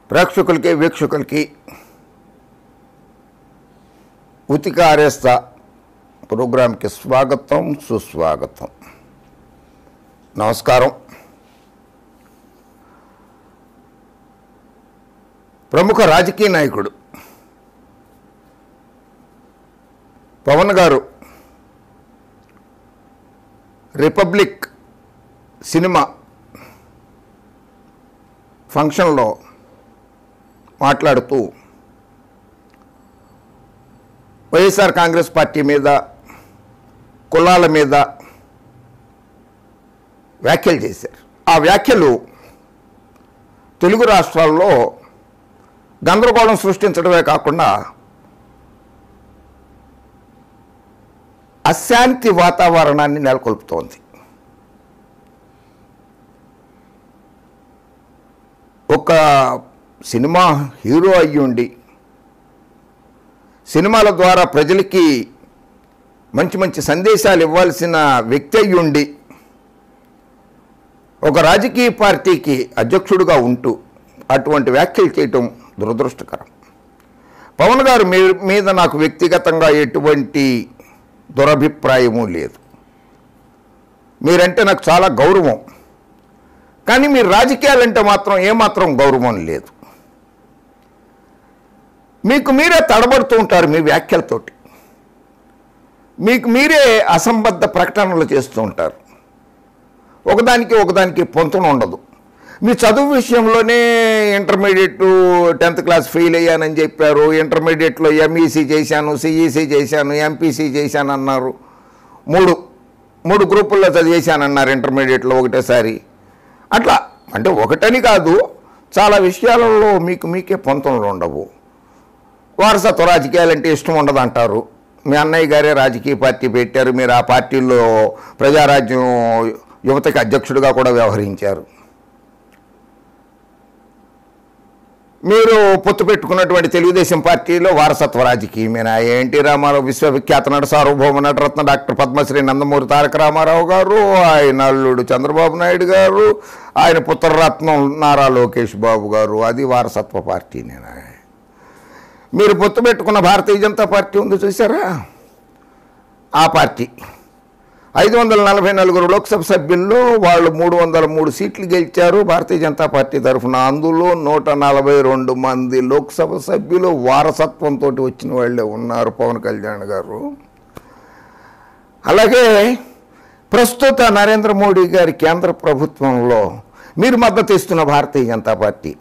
ప్రేక్షకులకి వీక్షకులకి ఉతిక ఆరేస్తా ప్రోగ్రాంకి స్వాగతం సుస్వాగతం నమస్కారం ప్రముఖ రాజకీయ నాయకుడు పవన్ గారు రిపబ్లిక్ సినిమా ఫంక్షన్లో మాట్లాడుతూ వైఎస్ఆర్ కాంగ్రెస్ పార్టీ మీద కులాల మీద వ్యాఖ్యలు చేశారు ఆ వ్యాఖ్యలు తెలుగు రాష్ట్రాల్లో గందరగోళం సృష్టించడమే కాకుండా అశాంతి వాతావరణాన్ని నెలకొల్పుతోంది ఒక సినిమా హీరో అయ్యుండి సినిమాల ద్వారా ప్రజలకి మంచి మంచి సందేశాలు ఇవ్వాల్సిన వ్యక్తి అయ్యుండి ఒక రాజకీయ పార్టీకి అధ్యక్షుడిగా ఉంటూ అటువంటి వ్యాఖ్యలు చేయటం దురదృష్టకరం పవన్ గారు మీ మీద నాకు వ్యక్తిగతంగా ఎటువంటి దురభిప్రాయము లేదు మీరంటే నాకు చాలా గౌరవం కానీ మీరు రాజకీయాలంటే మాత్రం ఏమాత్రం గౌరవం లేదు మీకు మీరే తడబడుతూ ఉంటారు మీ వ్యాఖ్యలతోటి మీకు మీరే అసంబద్ధ ప్రకటనలు చేస్తూ ఉంటారు ఒకదానికి ఒకదానికి పొంతన ఉండదు మీ చదువు విషయంలోనే ఇంటర్మీడియట్ టెన్త్ క్లాస్ ఫెయిల్ అయ్యానని చెప్పారు ఇంటర్మీడియట్లో ఎంఈసీ చేశాను సిఈసీ చేశాను ఎంపీసీ చేశాను అన్నారు మూడు మూడు గ్రూపుల్లో చదివేశానన్నారు ఇంటర్మీడియట్లో ఒకటేసారి అట్లా అంటే ఒకటని కాదు చాలా విషయాలలో మీకు మీకే పొంతనలు ఉండవు వారసత్వ రాజకీయాలంటే ఇష్టం ఉండదు అంటారు మీ అన్నయ్య గారే రాజకీయ పార్టీ పెట్టారు మీరు ఆ పార్టీలో ప్రజారాజ్యం యువతకి అధ్యక్షుడిగా కూడా వ్యవహరించారు మీరు పొత్తు పెట్టుకున్నటువంటి తెలుగుదేశం పార్టీలో వారసత్వ రాజకీయమేనా ఎన్టీ రామారావు విశ్వవిఖ్యాత నట సార్వభౌమ నటరత్న డాక్టర్ పద్మశ్రీ నందమూరి తారక రామారావు గారు ఆయన అల్లుడు చంద్రబాబు నాయుడు గారు ఆయన పుత్రరత్నం నారా లోకేష్ బాబు గారు అది వారసత్వ పార్టీనేనా మీరు పొత్తు పెట్టుకున్న భారతీయ జనతా పార్టీ ఉంది చూసారా ఆ పార్టీ ఐదు వందల నలభై నలుగురు లోక్సభ సభ్యుల్లో వాళ్ళు మూడు వందల మూడు సీట్లు గెలిచారు భారతీయ జనతా పార్టీ తరఫున అందులో నూట నలభై రెండు మంది లోక్సభ సభ్యులు వారసత్వంతో వచ్చిన వాళ్ళే ఉన్నారు పవన్ కళ్యాణ్ గారు అలాగే ప్రస్తుత నరేంద్ర మోడీ గారి కేంద్ర ప్రభుత్వంలో మీరు మద్దతు ఇస్తున్న భారతీయ జనతా పార్టీ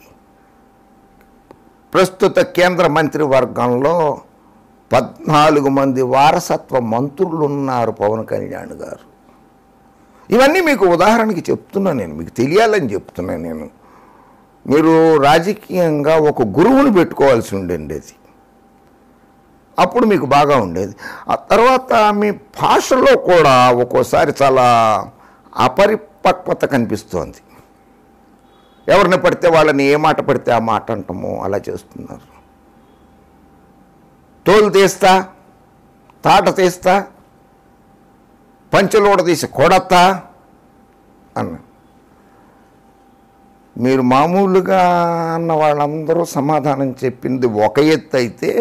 ప్రస్తుత కేంద్ర మంత్రివర్గంలో పద్నాలుగు మంది వారసత్వ మంత్రులు ఉన్నారు పవన్ కళ్యాణ్ గారు ఇవన్నీ మీకు ఉదాహరణకి చెప్తున్నా నేను మీకు తెలియాలని చెప్తున్నా నేను మీరు రాజకీయంగా ఒక గురువుని పెట్టుకోవాల్సి ఉండేది అప్పుడు మీకు బాగా ఉండేది ఆ తర్వాత మీ భాషలో కూడా ఒక్కోసారి చాలా అపరిపక్వత కనిపిస్తోంది ఎవరిని పడితే వాళ్ళని ఏ మాట పడితే ఆ మాట అంటాము అలా చేస్తున్నారు తోలు తీస్తా తాట తీస్తా పంచలోడ తీసి కొడతా అన్న మీరు మామూలుగా అన్న వాళ్ళందరూ సమాధానం చెప్పింది ఒక ఎత్తు అయితే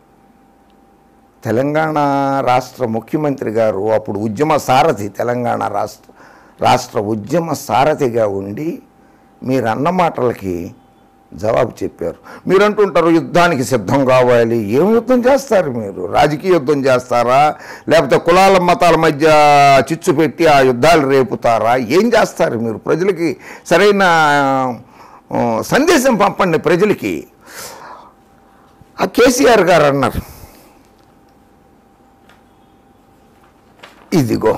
తెలంగాణ రాష్ట్ర ముఖ్యమంత్రి గారు అప్పుడు ఉద్యమ సారథి తెలంగాణ రాష్ట్ర రాష్ట్ర ఉద్యమ సారథిగా ఉండి మీరు అన్న మాటలకి జవాబు చెప్పారు మీరు అంటుంటారు యుద్ధానికి సిద్ధం కావాలి ఏం యుద్ధం చేస్తారు మీరు రాజకీయ యుద్ధం చేస్తారా లేకపోతే కులాల మతాల మధ్య చిచ్చు పెట్టి ఆ యుద్ధాలు రేపుతారా ఏం చేస్తారు మీరు ప్రజలకి సరైన ఆ, సందేశం పంపండి ప్రజలకి ఆ కేసీఆర్ గారు అన్నారు ఇదిగో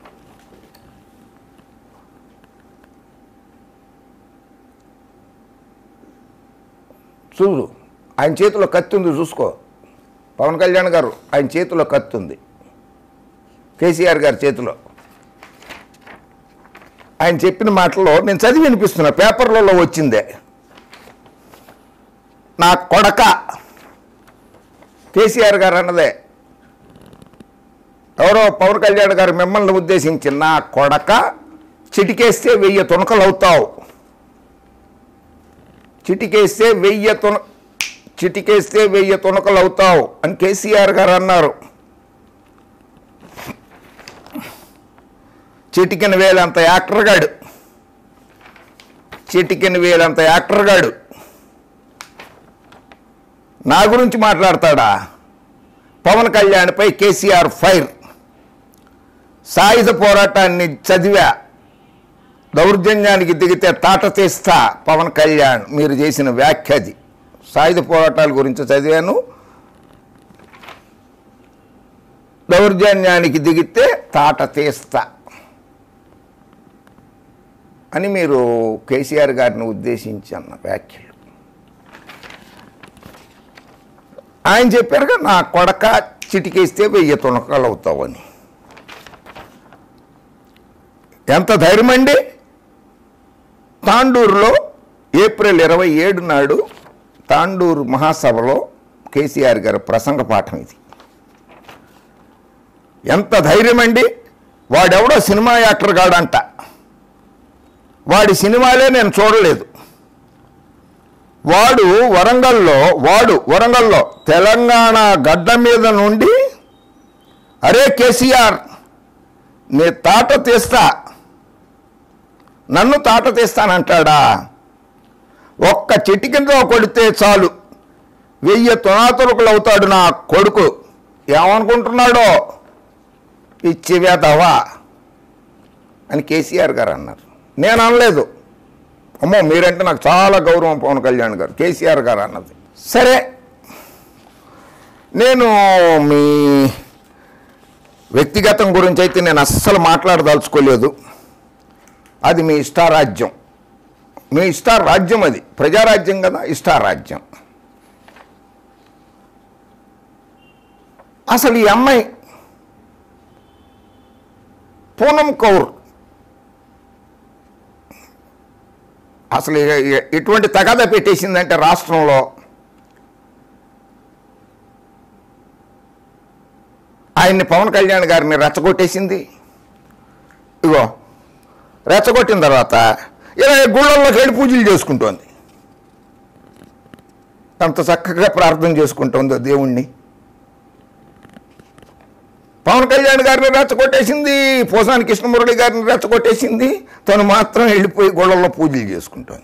చూడు ఆయన చేతిలో కత్తి ఉంది చూసుకో పవన్ కళ్యాణ్ గారు ఆయన చేతిలో కత్తి ఉంది కేసీఆర్ గారి చేతిలో ఆయన చెప్పిన మాటలో నేను చదివి వినిపిస్తున్నా పేపర్లలో వచ్చిందే నా కొడక కేసీఆర్ గారు అన్నదే ఎవరో పవన్ కళ్యాణ్ గారు మిమ్మల్ని ఉద్దేశించి నా కొడక చిటికేస్తే వెయ్యి తునకలు అవుతావు చిటికేస్తే వెయ్యి తున చిటికేస్తే వెయ్యి తునకలు అవుతావు అని కేసీఆర్ గారు అన్నారు చిటికెన వేలంత యాక్టర్ గాడు చిటికెన వేలంత యాక్టర్ గాడు నా గురించి మాట్లాడతాడా పవన్ కళ్యాణ్పై కేసీఆర్ ఫైర్ సాయుధ పోరాటాన్ని చదివా దౌర్జన్యానికి దిగితే తాట తీస్తా పవన్ కళ్యాణ్ మీరు చేసిన వ్యాఖ్యది సాయుధ పోరాటాల గురించి చదివాను దౌర్జన్యానికి దిగితే తాట తీస్తా అని మీరు కేసీఆర్ గారిని ఉద్దేశించి అన్న వ్యాఖ్యలు ఆయన చెప్పారుగా నా కొడక చిటికేస్తే వెయ్యి తునకలు అవుతావని ఎంత ధైర్యం అండి తాండూరులో ఏప్రిల్ ఇరవై ఏడు నాడు తాండూరు మహాసభలో కేసీఆర్ గారి ప్రసంగ పాఠం ఇది ఎంత ధైర్యం అండి వాడెవడో సినిమా యాక్టర్ గాడంట వాడి సినిమాలే నేను చూడలేదు వాడు వరంగల్లో వాడు వరంగల్లో తెలంగాణ గడ్డ మీద నుండి అరే కేసీఆర్ నీ తాట తీస్తా నన్ను తాట తీస్తానంటాడా ఒక్క చిటికితో కొడితే చాలు వెయ్యి తునాతురుకులు అవుతాడు నా కొడుకు ఏమనుకుంటున్నాడో పిచ్చి వేదవా అని కేసీఆర్ గారు అన్నారు నేను అనలేదు అమ్మో మీరంటే నాకు చాలా గౌరవం పవన్ కళ్యాణ్ గారు కేసీఆర్ గారు అన్నది సరే నేను మీ వ్యక్తిగతం గురించి అయితే నేను అస్సలు మాట్లాడదలుచుకోలేదు అది మీ ఇష్టారాజ్యం మీ ఇష్టారాజ్యం అది ప్రజారాజ్యం కదా ఇష్టారాజ్యం అసలు ఈ అమ్మాయి పూనం కౌర్ అసలు ఎ- ఎ- ఎటువంటి తగాద పెట్టేసిందంటే రాష్ట్రంలో ఆయన్ని పవన్ కళ్యాణ్ గారిని రెచ్చగొట్టేసింది ఇగో రెచ్చగొట్టిన తర్వాత ఇలా గుళ్ళల్లోకి వెళ్ళి పూజలు చేసుకుంటోంది అంత చక్కగా ప్రార్థన చేసుకుంటోందో దేవుణ్ణి పవన్ కళ్యాణ్ గారిని రెచ్చగొట్టేసింది పోసాని కృష్ణమురళి గారిని రెచ్చగొట్టేసింది తను మాత్రం వెళ్ళిపోయి గుళ్ళల్లో పూజలు చేసుకుంటోంది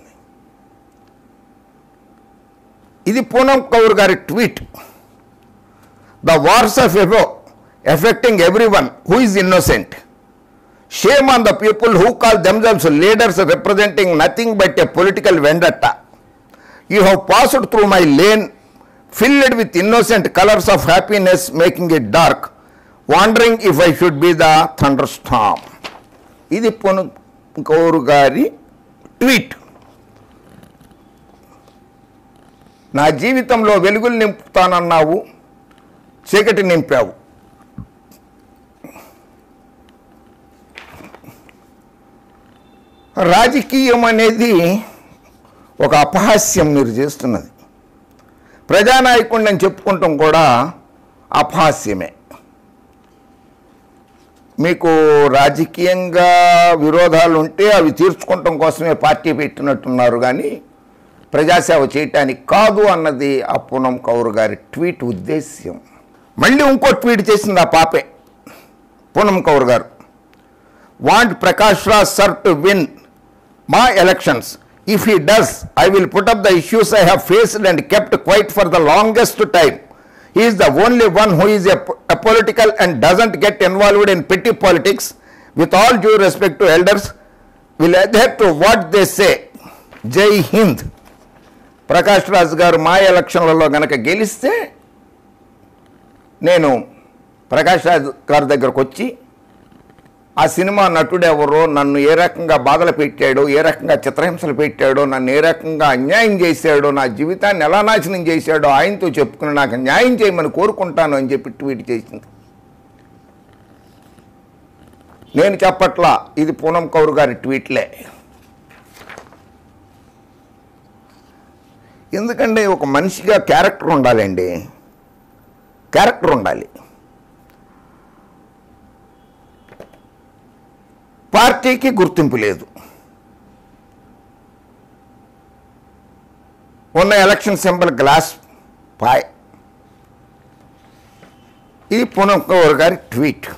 ఇది పూనం కౌర్ గారి tweet the wars of ego affecting every one who is innocent shame on the people who call themselves leaders representing nothing but a political vendetta you have passed through my lane filled with innocent colours of happiness making it dark wandering if I should be the thunder storm ఇది పొను కౌరు గారి tweet నా జీవితంలో వెలుగులు నింపుతానన్నావు చీకటి నింపావు రాజకీయం అనేది ఒక అపహాస్యం మీరు చేస్తున్నది ప్రజానాయకుడిని అని చెప్పుకుంటాం కూడా అపహాస్యమే మీకు రాజకీయంగా విరోధాలు ఉంటే అవి తీర్చుకోవటం కోసమే పార్టీ పెట్టినట్టున్నారు కానీ ప్రజాసేవ చేయటానికి కాదు అన్నది ఆ పూనం కౌర్ గారి ట్వీట్ ఉద్దేశ్యం మళ్ళీ ఇంకో ట్వీట్ చేసింది ఆ పాపే Poonam Kaur garu want Prakash Raj sir to win MAA elections if he does I will put up the issues I have faced and kept quiet for the longest time he is the only one who is a political and doesn't get involved in petty politics with all due respect to elders will adhere to what they say Jai Hind Prakash Raj గారు మా ఎలక్షన్లలో గనక గెలిస్తే నేను ప్రకాష్ రాజ్ గారి దగ్గరకు వచ్చి ఆ సినిమా నటుడు ఎవరో నన్ను ఏ రకంగా బాధలు పెట్టాడో ఏ రకంగా చిత్రహింసలు పెట్టాడో నన్ను ఏ రకంగా అన్యాయం చేశాడో నా జీవితాన్ని ఎలా నాశనం చేశాడో ఆయనతో చెప్పుకుని నాకు న్యాయం చేయమని కోరుకుంటాను అని చెప్పి ట్వీట్ చేసింది నేను చెప్పట్లా ఇది పూనం కౌర్ గారి ట్వీట్లే ఎందుకంటే ఒక మనిషిగా క్యారెక్టర్ ఉండాలండి క్యారెక్టర్ ఉండాలి పార్టీకి గుర్తింపు లేదు ఉన్న ఎలక్షన్ సింబల్ గ్లాస్ పాయ్ ఇది పూనం కౌర్ గారి ట్వీట్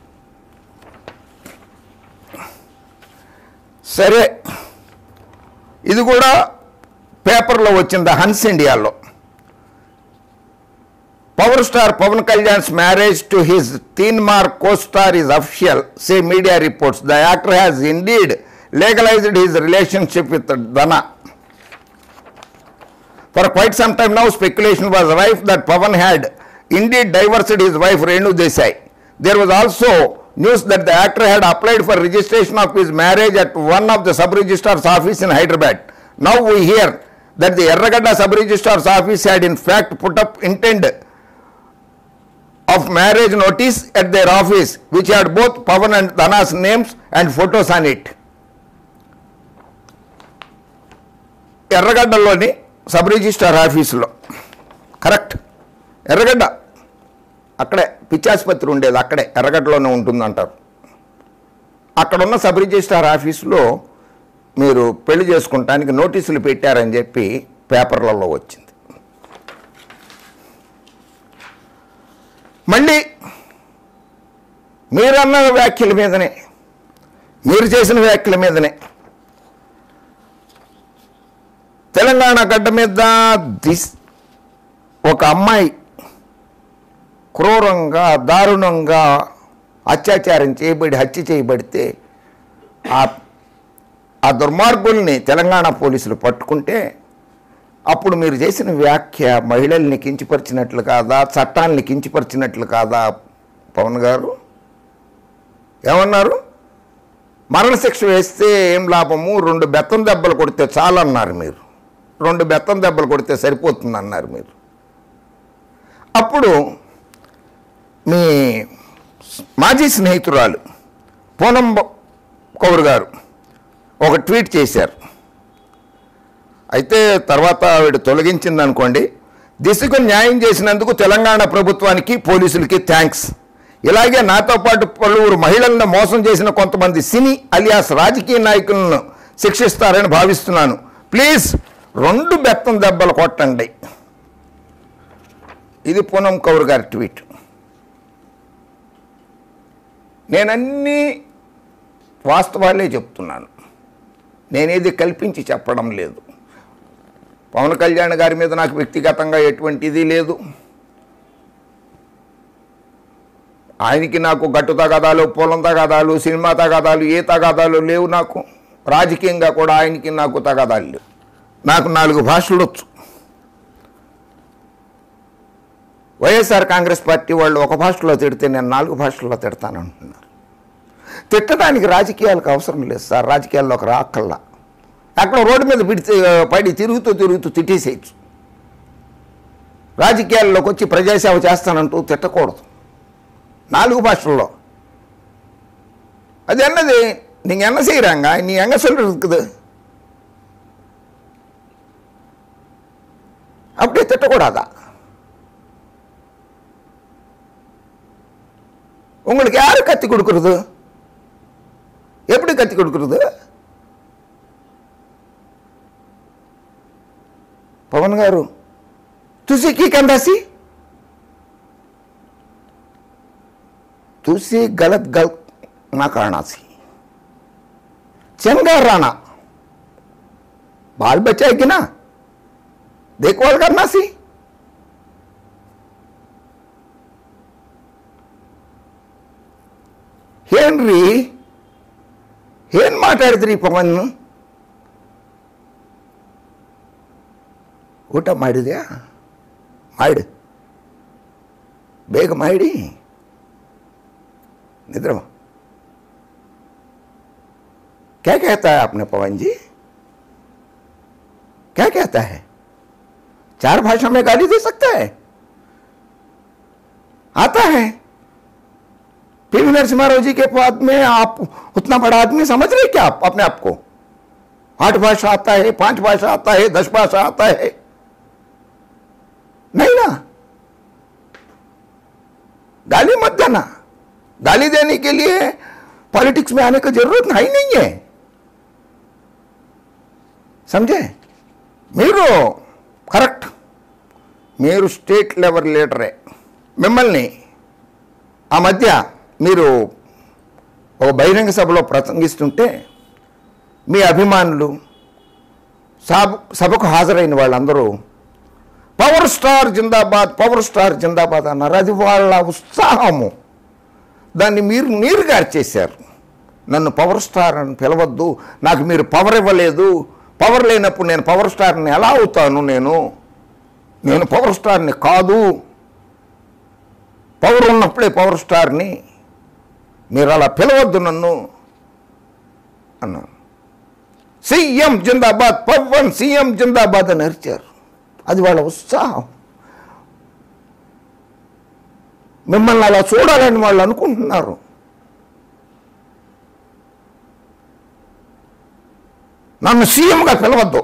సరే ఇది కూడా పేపర్లో వచ్చింది హన్స్ ఇండియాలో power star Pavan Kalyan's marriage to his Teenmaar costar is official say media reports the actor has indeed legalised his relationship with ధన For quite some time now, speculation was rife that Pavan had indeed divorced his wife Renu Desai. There was also news that the actor had applied for registration of his marriage at one of the sub-registrar's office in Hyderabad. Now we hear that the Erragadda sub-registrar's office had in fact put up intent of marriage notice at their office which had both Pavan and Dhana's names and photos on it. ఎర్రగడ్డలోని sub registrar ఆఫీసులో correct Erragadda అక్కడే పిచ్చాసుపత్రి ఉండేది అక్కడే ఎర్రగడ్డలోనే ఉంటుందంటారు అక్కడున్న sub registrar ఆఫీసులో మీరు పెళ్లి చేసుకుంటానికి నోటీసులు పెట్టారని చెప్పి పేపర్లలో వచ్చింది మళ్ళీ మీరన్న వ్యాఖ్యల మీదనే మీరు చేసిన వ్యాఖ్యల మీదనే తెలంగాణ గడ్డ మీద దిస్ ఒక అమ్మాయి క్రూరంగా దారుణంగా అత్యాచారం చేయబడి హత్య చేయబడితే ఆ ఆ దుర్మార్గుల్ని తెలంగాణ పోలీసులు పట్టుకుంటే అప్పుడు మీరు చేసిన వ్యాఖ్య మహిళల్ని కించపరిచినట్లు కాదా చట్టాన్ని కించపరిచినట్లు కాదా పవన్ గారు ఏమన్నారు మరణశిక్ష వేస్తే ఏం లాభము రెండు బెత్తం దెబ్బలు కొడితే చాలన్నారు మీరు రెండు బెత్తం దెబ్బలు కొడితే సరిపోతుంది అన్నారు మీరు అప్పుడు మీ మాజీ స్నేహితురాలు పూనం కౌర్ గారు ఒక ట్వీట్ చేశారు అయితే తర్వాత ఆవిడ తొలగించింది అనుకోండి దిశకు న్యాయం చేసినందుకు తెలంగాణ ప్రభుత్వానికి పోలీసులకి థ్యాంక్స్ ఇలాగే నాతో పాటు పలువురు మహిళలను మోసం చేసిన కొంతమంది సినీ అలియాస్ రాజకీయ నాయకులను శిక్షిస్తారని భావిస్తున్నాను ప్లీజ్ రెండు బెత్తం దెబ్బలు కొట్టండి ఇది పూనం కౌర్ గారి ట్వీట్ నేనన్నీ వాస్తవాలే చెప్తున్నాను నేనేది కల్పించి చెప్పడం లేదు పవన్ కళ్యాణ్ గారి మీద నాకు వ్యక్తిగతంగా ఎటువంటి ఇది లేదు ఆయనకి నాకు గట్టు తగాదాలు పొలం తగాదాలు సినిమా తగాదాలు ఏ తగాదాలు లేవు నాకు రాజకీయంగా కూడా ఆయనకి నాకు తగాదాలు లేవు నాకు నాలుగు భాషలు వచ్చు వైఎస్ఆర్ కాంగ్రెస్ పార్టీ వాళ్ళు ఒక భాషలో తిడితే నేను నాలుగు భాషల్లో తిడతానంటున్నారు తిట్టడానికి రాజకీయాలకు అవసరం లేదు సార్ రాజకీయాల్లోకి రాక్కల్లా అక్కడ రోడ్డు మీద పిడితే పడి తిరుగుతూ తిరుగుతూ తిట్టేసేయచ్చు రాజకీయాల్లోకి వచ్చి ప్రజాసేవ చేస్తానంటూ తిట్టకూడదు நான்கு பாஷையில் அது என்னது நீங்கள் என்ன செய்கிறாங்க நீ எங்கே சொல்லிருக்குது அப்படியே திட்டக்கூடாதா உங்களுக்கு யாரு கத்தி கொடுக்கறது எப்படி கத்தி கொடுக்கறது పవన్ గారు తుసి కీ కందాసి तुसी गलत गलत ना करना सी चंगा राना बाल बच्चा है कि ना देखभाल करना सी ಏನ್ರಿ ಏನ್ ಮಾತಾಡಿದ್ರಿ ಪವನ್ ಊಟ ಮಾಡಿದ್ಯಾ ಮಾಡು ಬೇಗ ಮಾಡಿ निद्रमा क्या कहता है आपने पवन जी क्या कहता है चार भाषा में गाली दे सकता है आता है पीवी नरसिम्हा राव जी के पद में आप उतना बड़ा आदमी समझ रहे क्या आप अपने आप को आठ भाषा आता है पांच भाषा आता है दस भाषा आता है नहीं ना गाली मत देना गाली देने के लिए पॉलिटिक्स में आने का जरूरत ही नहीं है समझे మీరు మీరు స్టేట్ లెవెల్ లీడరే మిమ్మల్ని ఆ మధ్య మీరు ఒక బహిరంగ సభలో ప్రసంగిస్తుంటే మీ అభిమానులు సభ సభకు హాజరైన వాళ్ళందరూ పవర్ స్టార్ జిందాబాద్ పవర్ స్టార్ జిందాబాద్ అన్నారు అది వాళ్ళ ఉత్సాహము దాన్ని మీరు నీరు గార్చేశారు నన్ను పవర్ స్టార్ అని పిలవద్దు నాకు మీరు పవర్ ఇవ్వలేదు పవర్ లేనప్పుడు నేను పవర్ స్టార్ని ఎలా అవుతాను నేను నేను పవర్ స్టార్ని కాదు పవర్ ఉన్నప్పుడే పవర్ స్టార్ని మీరు అలా పిలవద్దు నన్ను అన్నాను సీఎం జిందాబాద్ పవన్ సీఎం జిందాబాద్ అని అరిచారు అది వాళ్ళ ఉత్సాహం మిమ్మల్ని అలా చూడాలని వాళ్ళు అనుకుంటున్నారు నన్ను సీఎంగా పిలవద్దు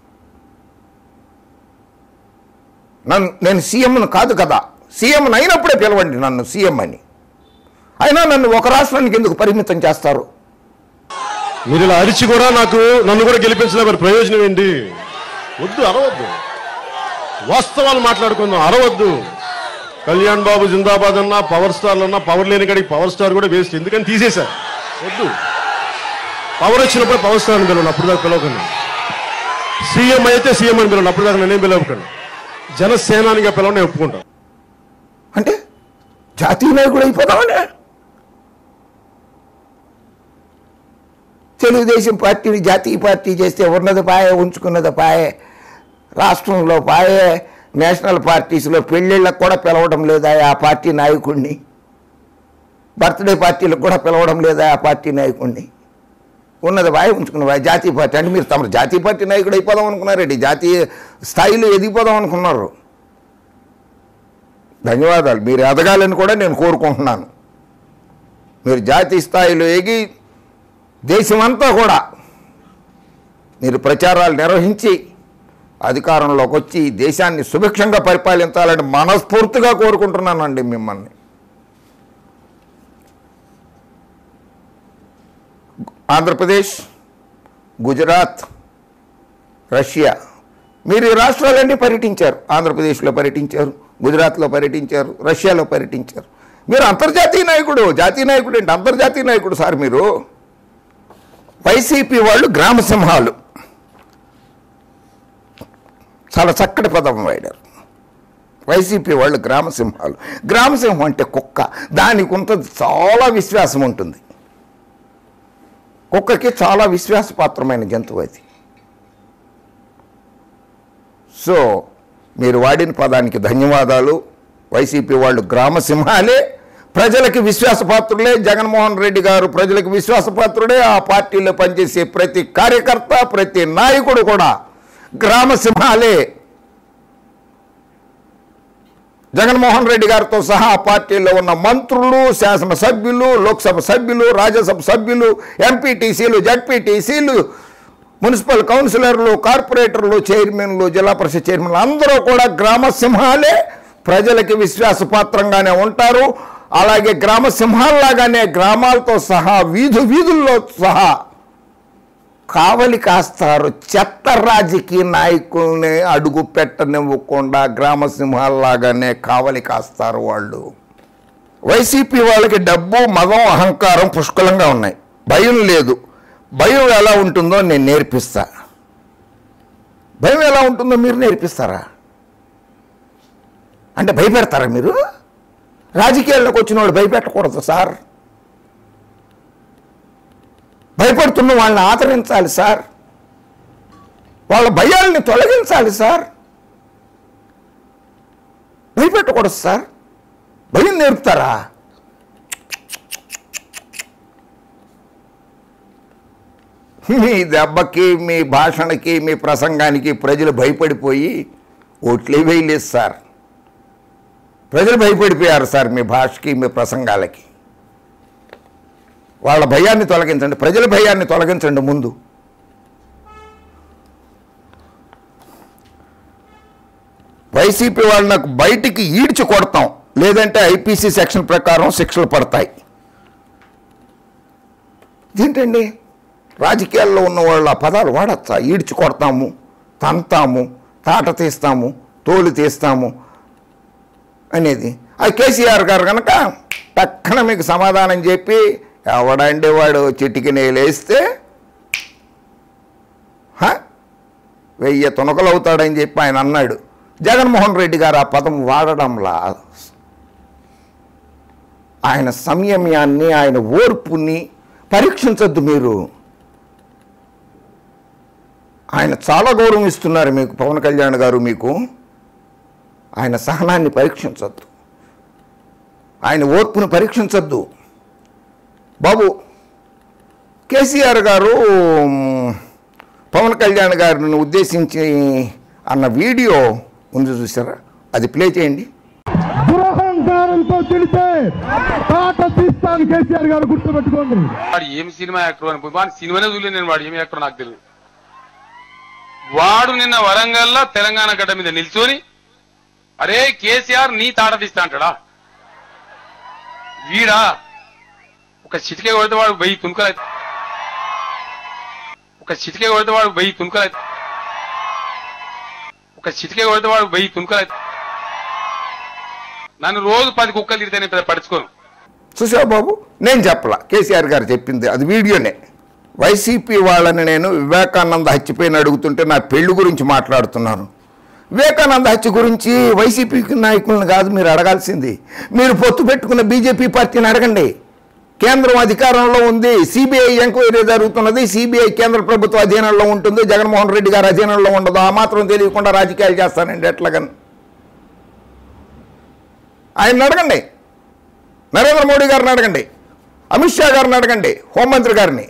నన్ను నేను సీఎంను కాదు కదా సీఎం అయినప్పుడే పిలవండి నన్ను సీఎం అని అయినా నన్ను ఒక రాష్ట్రానికి ఎందుకు పరిమితం చేస్తారు మీరు ఇలా అరిచి కూడా నాకు నన్ను కూడా గెలిపించలే మరి ప్రయోజనం ఏంటి వద్దు అరవద్దు వాస్తవాలు మాట్లాడుకుందాం అరవద్దు కళ్యాణ్ బాబు జిందాబాద్ అన్నా పవర్ స్టార్లు అన్నా పవర్ లేని కాడికి పవర్ స్టార్ కూడా వేస్ట్ ఎందుకని తీసేశారు వద్దు పవర్ వచ్చినప్పుడు పవర్ స్టార్ అని పిలవండి అప్పుడు దాకా పిలవకండి సీఎం అయితే సీఎం అని పిలవండి అప్పుడు దాకా నేనేం పిలవకండి జనసేనానిగా పిలవని నేను ఒప్పుకుంటాను అంటే జాతీయ నాయకుడు అయిపోతామనే తెలుగుదేశం పార్టీని జాతీయ పార్టీ చేస్తే ఉన్నది పాయే ఉంచుకున్నది పాయే రాష్ట్రంలో పాయే నేషనల్ పార్టీస్లో పెళ్ళిళ్ళకు కూడా పిలవడం లేదా ఆ పార్టీ నాయకుడిని బర్త్డే పార్టీలకు కూడా పిలవడం లేదా ఆ పార్టీ నాయకుడిని ఉన్నది వాయి ఉంచుకున్న వాయి జాతీయ పార్టీ అంటే మీరు తమ జాతీయ పార్టీ నాయకుడు అయిపోదాం అనుకున్నారండి జాతీయ స్థాయిలో ఎదిగిపోదాం అనుకున్నారు ధన్యవాదాలు మీరు ఎదగాలని కూడా నేను కోరుకుంటున్నాను మీరు జాతీయ స్థాయిలో ఎగి దేశమంతా కూడా మీరు ప్రచారాలు నిర్వహించి అధికారంలోకి వచ్చి దేశాన్ని సుభిక్షంగా పరిపాలించాలని మనస్ఫూర్తిగా కోరుకుంటున్నానండి మిమ్మల్ని ఆంధ్రప్రదేశ్ గుజరాత్ రష్యా మీరు ఈ రాష్ట్రాలన్నీ పర్యటించారు ఆంధ్రప్రదేశ్లో పర్యటించారు గుజరాత్లో పర్యటించారు రష్యాలో పర్యటించారు మీరు అంతర్జాతీయ నాయకుడు జాతీయ నాయకుడు ఏంటి అంతర్జాతీయ నాయకుడు సార్ మీరు వైసీపీ వాళ్ళు గ్రామ సింహాలు చాలా చక్కటి పదం వాడారు వైసీపీ వాళ్ళు గ్రామ సింహాలు గ్రామ సింహం అంటే కుక్క దానికి కొంత చాలా విశ్వాసం ఉంటుంది కుక్కకి చాలా విశ్వాసపాత్రమైన జంతువు అది సో మీరు వాడిన పదానికి ధన్యవాదాలు వైసీపీ వాళ్ళు గ్రామ సింహాలే ప్రజలకి విశ్వాసపాత్రులే జగన్మోహన్ రెడ్డి గారు ప్రజలకు విశ్వాసపాత్రుడే ఆ పార్టీలో పనిచేసే ప్రతి కార్యకర్త ప్రతి నాయకుడు కూడా గ్రామ సింహాలే జగన్మోహన్ రెడ్డి గారితో సహా ఆ పార్టీలో ఉన్న మంత్రులు శాసనసభ్యులు లోక్సభ సభ్యులు రాజ్యసభ సభ్యులు ఎంపీటీసీలు జడ్పీటీసీలు మున్సిపల్ కౌన్సిలర్లు కార్పొరేటర్లు చైర్మన్లు జిల్లా పరిషత్ చైర్మన్లు అందరూ కూడా గ్రామ సింహాలే ప్రజలకి విశ్వాసపాత్రంగానే ఉంటారు అలాగే గ్రామ సింహాల్లాగానే గ్రామాలతో సహా వీధు వీధుల్లో సహా కావలి కాస్తారు చెత్త రాజకీయ నాయకుల్ని అడుగు పెట్టనివ్వకుండా గ్రామ సింహాల్లాగానే కావలి కాస్తారు వాళ్ళు వైసీపీ వాళ్ళకి డబ్బు మగం అహంకారం పుష్కలంగా ఉన్నాయి భయం లేదు భయం ఎలా ఉంటుందో నేను నేర్పిస్తా భయం ఎలా ఉంటుందో మీరు నేర్పిస్తారా అంటే భయపెడతారా మీరు రాజకీయాల్లోకి వచ్చిన వాడు భయపెట్టకూడదు సార్ భయపడుతున్న వాళ్ళని ఆదరించాలి సార్ వాళ్ళ భయాల్ని తొలగించాలి సార్ భయపెట్టకూడదు సార్ భయం నేర్పుతారా మీ దెబ్బకి మీ భాషణకి మీ ప్రసంగానికి ప్రజలు భయపడిపోయి ఓట్లే వేయలేదు సార్ ప్రజలు భయపడిపోయారు సార్ మీ భాషకి మీ ప్రసంగాలకి వాళ్ళ భయాన్ని తొలగించండి ప్రజల భయాన్ని తొలగించండి ముందు వైసీపీ వాళ్ళకు బయటికి ఈడ్చి కొడతాం లేదంటే ఐపీసీ సెక్షన్ ప్రకారం శిక్షలు పడతాయి ఇదేంటండి రాజకీయాల్లో ఉన్న వాళ్ళ పదాలు వాడచ్చా ఈడ్చి కొడతాము తంతాము తాట తీస్తాము తోలు తీస్తాము అనేది ఆ కేసీఆర్ గారు కనుక టక్కన మీకు సమాధానం చెప్పి ఎవడండి వాడు చిటికి నేలేస్తే హ? వెయ్యి తునకలు అవుతాడని చెప్పి ఆయన అన్నాడు జగన్మోహన్ రెడ్డి గారు ఆ పదం వాడడంలా ఆయన సంయమ్యాన్ని ఆయన ఓర్పుని పరీక్షించొద్దు మీరు ఆయన చాలా గౌరవం ఇస్తున్నారు మీకు పవన్ కళ్యాణ్ గారు మీకు ఆయన సహనాన్ని పరీక్షించొద్దు ఆయన ఓర్పును పరీక్షించొద్దు బాబు కేసీఆర్ గారు మ్, పవన్ కళ్యాణ్ గారిని ఉద్దేశించి అన్న వీడియో ఉంది చూసారా అది ప్లే చేయండి దురహంకారంతో తిడితే తాట తీస్తాను కేసీఆర్ గారు గుర్తుపెట్టుకోండి వాడు ఏం సినిమా యాక్టర్ అని వాడు సినిమానే చూడలేదు నేను వాడు ఏం యాక్టర్ నాకు తెలియదు వాడు నిన్న వరంగల్లో తెలంగాణ గడ్డ మీద నిల్చొని అరే కేసీఆర్ నీ తాట తీస్తా అంటాడా వీడా ఒక చిటికే కొడితే వాడు వెయ్యి తునుకలు ఒక చిటికే కొడితే వాడు వెయ్యి తునుకలు ఒక చిటికే కొడితే వాడు వెయ్యి తునుకలు నన్ను రోజు పది కుక్కలు తిడితే నేను పెద్ద పడుచుకోను చూసావు బాబు నేను చెప్పలా కేసీఆర్ గారు చెప్పింది అది వీడియోనే వైసీపీ వాళ్ళని నేను వివేకానంద హత్యపైన అడుగుతుంటే నా పెళ్లి గురించి మాట్లాడుతున్నాను వివేకానంద హత్య గురించి వైసీపీ నాయకులను కాదు మీరు అడగాల్సింది మీరు పొత్తు పెట్టుకున్న బీజేపీ పార్టీని అడగండి కేంద్రం అధికారంలో ఉంది సిబిఐ ఎంక్వైరీ జరుగుతున్నది సిబిఐ కేంద్ర ప్రభుత్వ అధీనంలో ఉంటుంది జగన్మోహన్ రెడ్డి గారి అధీనంలో ఉండదు ఆ మాత్రం తెలియకుండా రాజకీయాలు చేస్తానండి ఎట్లాగని ఆయన అడగండి నరేంద్ర మోడీ గారిని అడగండి అమిత్ షా గారిని అడగండి హోంమంత్రి గారిని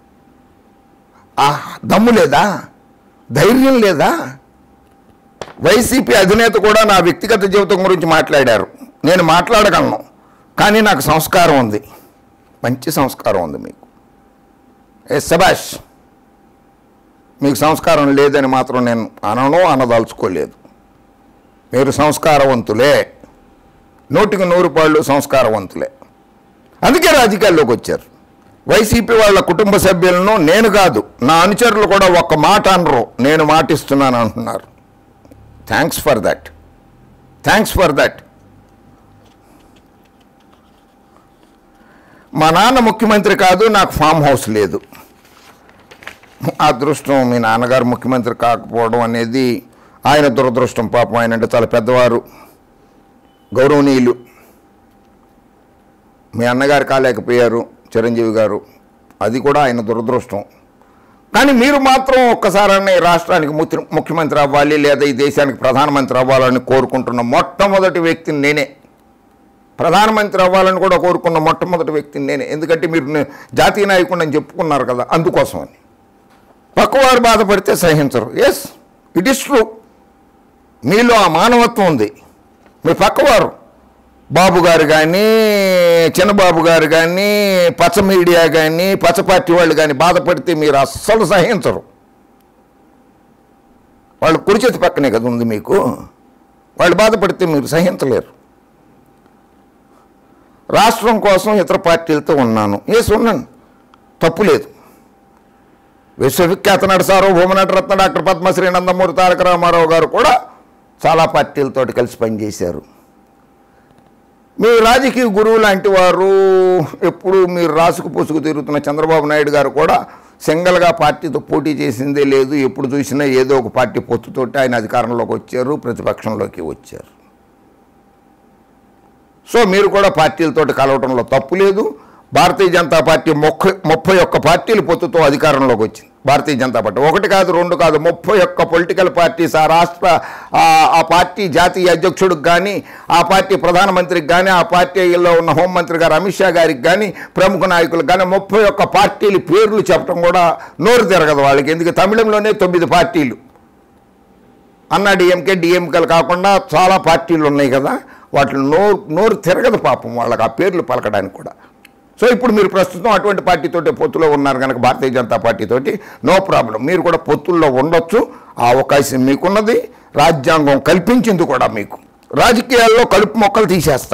ఆ దమ్ము లేదా ధైర్యం లేదా వైసీపీ అధినేత కూడా నా వ్యక్తిగత జీవితం గురించి మాట్లాడారు నేను మాట్లాడగలను కానీ నాకు సంస్కారం ఉంది మంచి సంస్కారం ఉంది మీకు ఏ సబాష్ మీకు సంస్కారం లేదని మాత్రం నేను అనను అనదలుచుకోలేదు మీరు సంస్కారవంతులే నూటికి నూరు పాళ్ళు సంస్కారవంతులే అందుకే రాజకీయాల్లోకి వచ్చారు వైసీపీ వాళ్ళ కుటుంబ సభ్యులను నేను కాదు నా అనుచరులు కూడా ఒక్క మాట అనరు నేను మాటిస్తున్నాను అంటున్నారు thanks for that thanks for that మా నాన్న ముఖ్యమంత్రి కాదు నాకు ఫామ్ హౌస్ లేదు అదృష్టం మీ నాన్నగారు ముఖ్యమంత్రి కాకపోవడం అనేది ఆయన దురదృష్టం పాపం ఆయన అంటే చాలా పెద్దవారు గౌరవనీయులు మీ అన్నగారు కాలేకపోయారు చిరంజీవి గారు అది కూడా ఆయన దురదృష్టం కానీ మీరు మాత్రం ఒక్కసారి రాష్ట్రానికి ముఖ్య- ముఖ్యమంత్రి అవ్వాలి లేదా ఈ దేశానికి ప్రధానమంత్రి అవ్వాలని కోరుకుంటున్న మొట్టమొదటి వ్యక్తిని నేనే ప్రధానమంత్రి అవ్వాలని కూడా కోరుకున్న మొట్టమొదటి వ్యక్తిని నేనే ఎందుకంటే మీరు నే- జాతీయ నాయకుడు అని చెప్పుకున్నారు కదా అందుకోసమని పక్కవారు బాధపడితే సహించరు ఎస్ ఇట్ ఇస్ ట్రూ మీలో ఆ మానవత్వం ఉంది మీ పక్కవారు బాబు గారు కానీ చిన్నబాబు గారు కానీ పచ్చ మీడియా కానీ పచ్చ పార్టీ వాళ్ళు కానీ బాధపడితే మీరు అస్సలు సహించరు వాళ్ళు కుడి చేతి పక్కనే కదా ఉంది మీకు వాళ్ళు బాధపడితే మీరు సహించలేరు రాష్ట్రం కోసం ఇతర పార్టీలతో ఉన్నాను ఏసి ఉన్నాను తప్పు లేదు విశ్వవిఖ్యాత నట సార్వభౌమ నటరత్న డాక్టర్ పద్మశ్రీ నందమూరి తారక రామారావు గారు కూడా చాలా పార్టీలతోటి కలిసి పనిచేశారు మీ రాజకీయ గురువు లాంటి వారు ఎప్పుడు మీరు రాసుకు పూసుకు తిరుగుతున్న చంద్రబాబు నాయుడు గారు కూడా సింగల్గా పార్టీతో పోటీ చేసిందే లేదు ఎప్పుడు చూసినా ఏదో ఒక పార్టీ పొత్తుతోటి ఆయన అధికారంలోకి వచ్చారు ప్రతిపక్షంలోకి వచ్చారు సో మీరు కూడా పార్టీలతోటి కలవటంలో తప్పు లేదు భారతీయ జనతా పార్టీ ముప్పై ముప్పై ఒక్క పార్టీలు పొత్తుతో అధికారంలోకి వచ్చింది భారతీయ జనతా పార్టీ ఒకటి కాదు రెండు కాదు ముప్పై ఒక్క పొలిటికల్ పార్టీస్ ఆ రాష్ట్ర ఆ- ఆ పార్టీ జాతీయ అధ్యక్షుడికి కానీ ఆ పార్టీ ప్రధానమంత్రికి కానీ ఆ పార్టీలో ఉన్న హోంమంత్రి గారు అమిత్ షా గారికి కానీ ప్రముఖ నాయకులకు కానీ ముప్పై ఒక్క పార్టీల పేర్లు చెప్పడం కూడా నోరు తిరగదు వాళ్ళకి ఎందుకు తమిళంలోనే తొమ్మిది పార్టీలు అన్నా డిఎంకే డిఎంకేలు కాకుండా చాలా పార్టీలు ఉన్నాయి కదా వాటిని నోరు నోరు తిరగదు పాపం వాళ్ళకి ఆ పేర్లు పలకడానికి కూడా సో ఇప్పుడు మీరు ప్రస్తుతం అటువంటి పార్టీతోటి పొత్తులో ఉన్నారు కనుక భారతీయ జనతా పార్టీతోటి నో ప్రాబ్లం మీరు కూడా పొత్తుల్లో ఉండొచ్చు ఆ అవకాశం మీకున్నది రాజ్యాంగం కల్పించింది కూడా మీకు రాజకీయాల్లో కలుపు మొక్కలు తీసేస్తా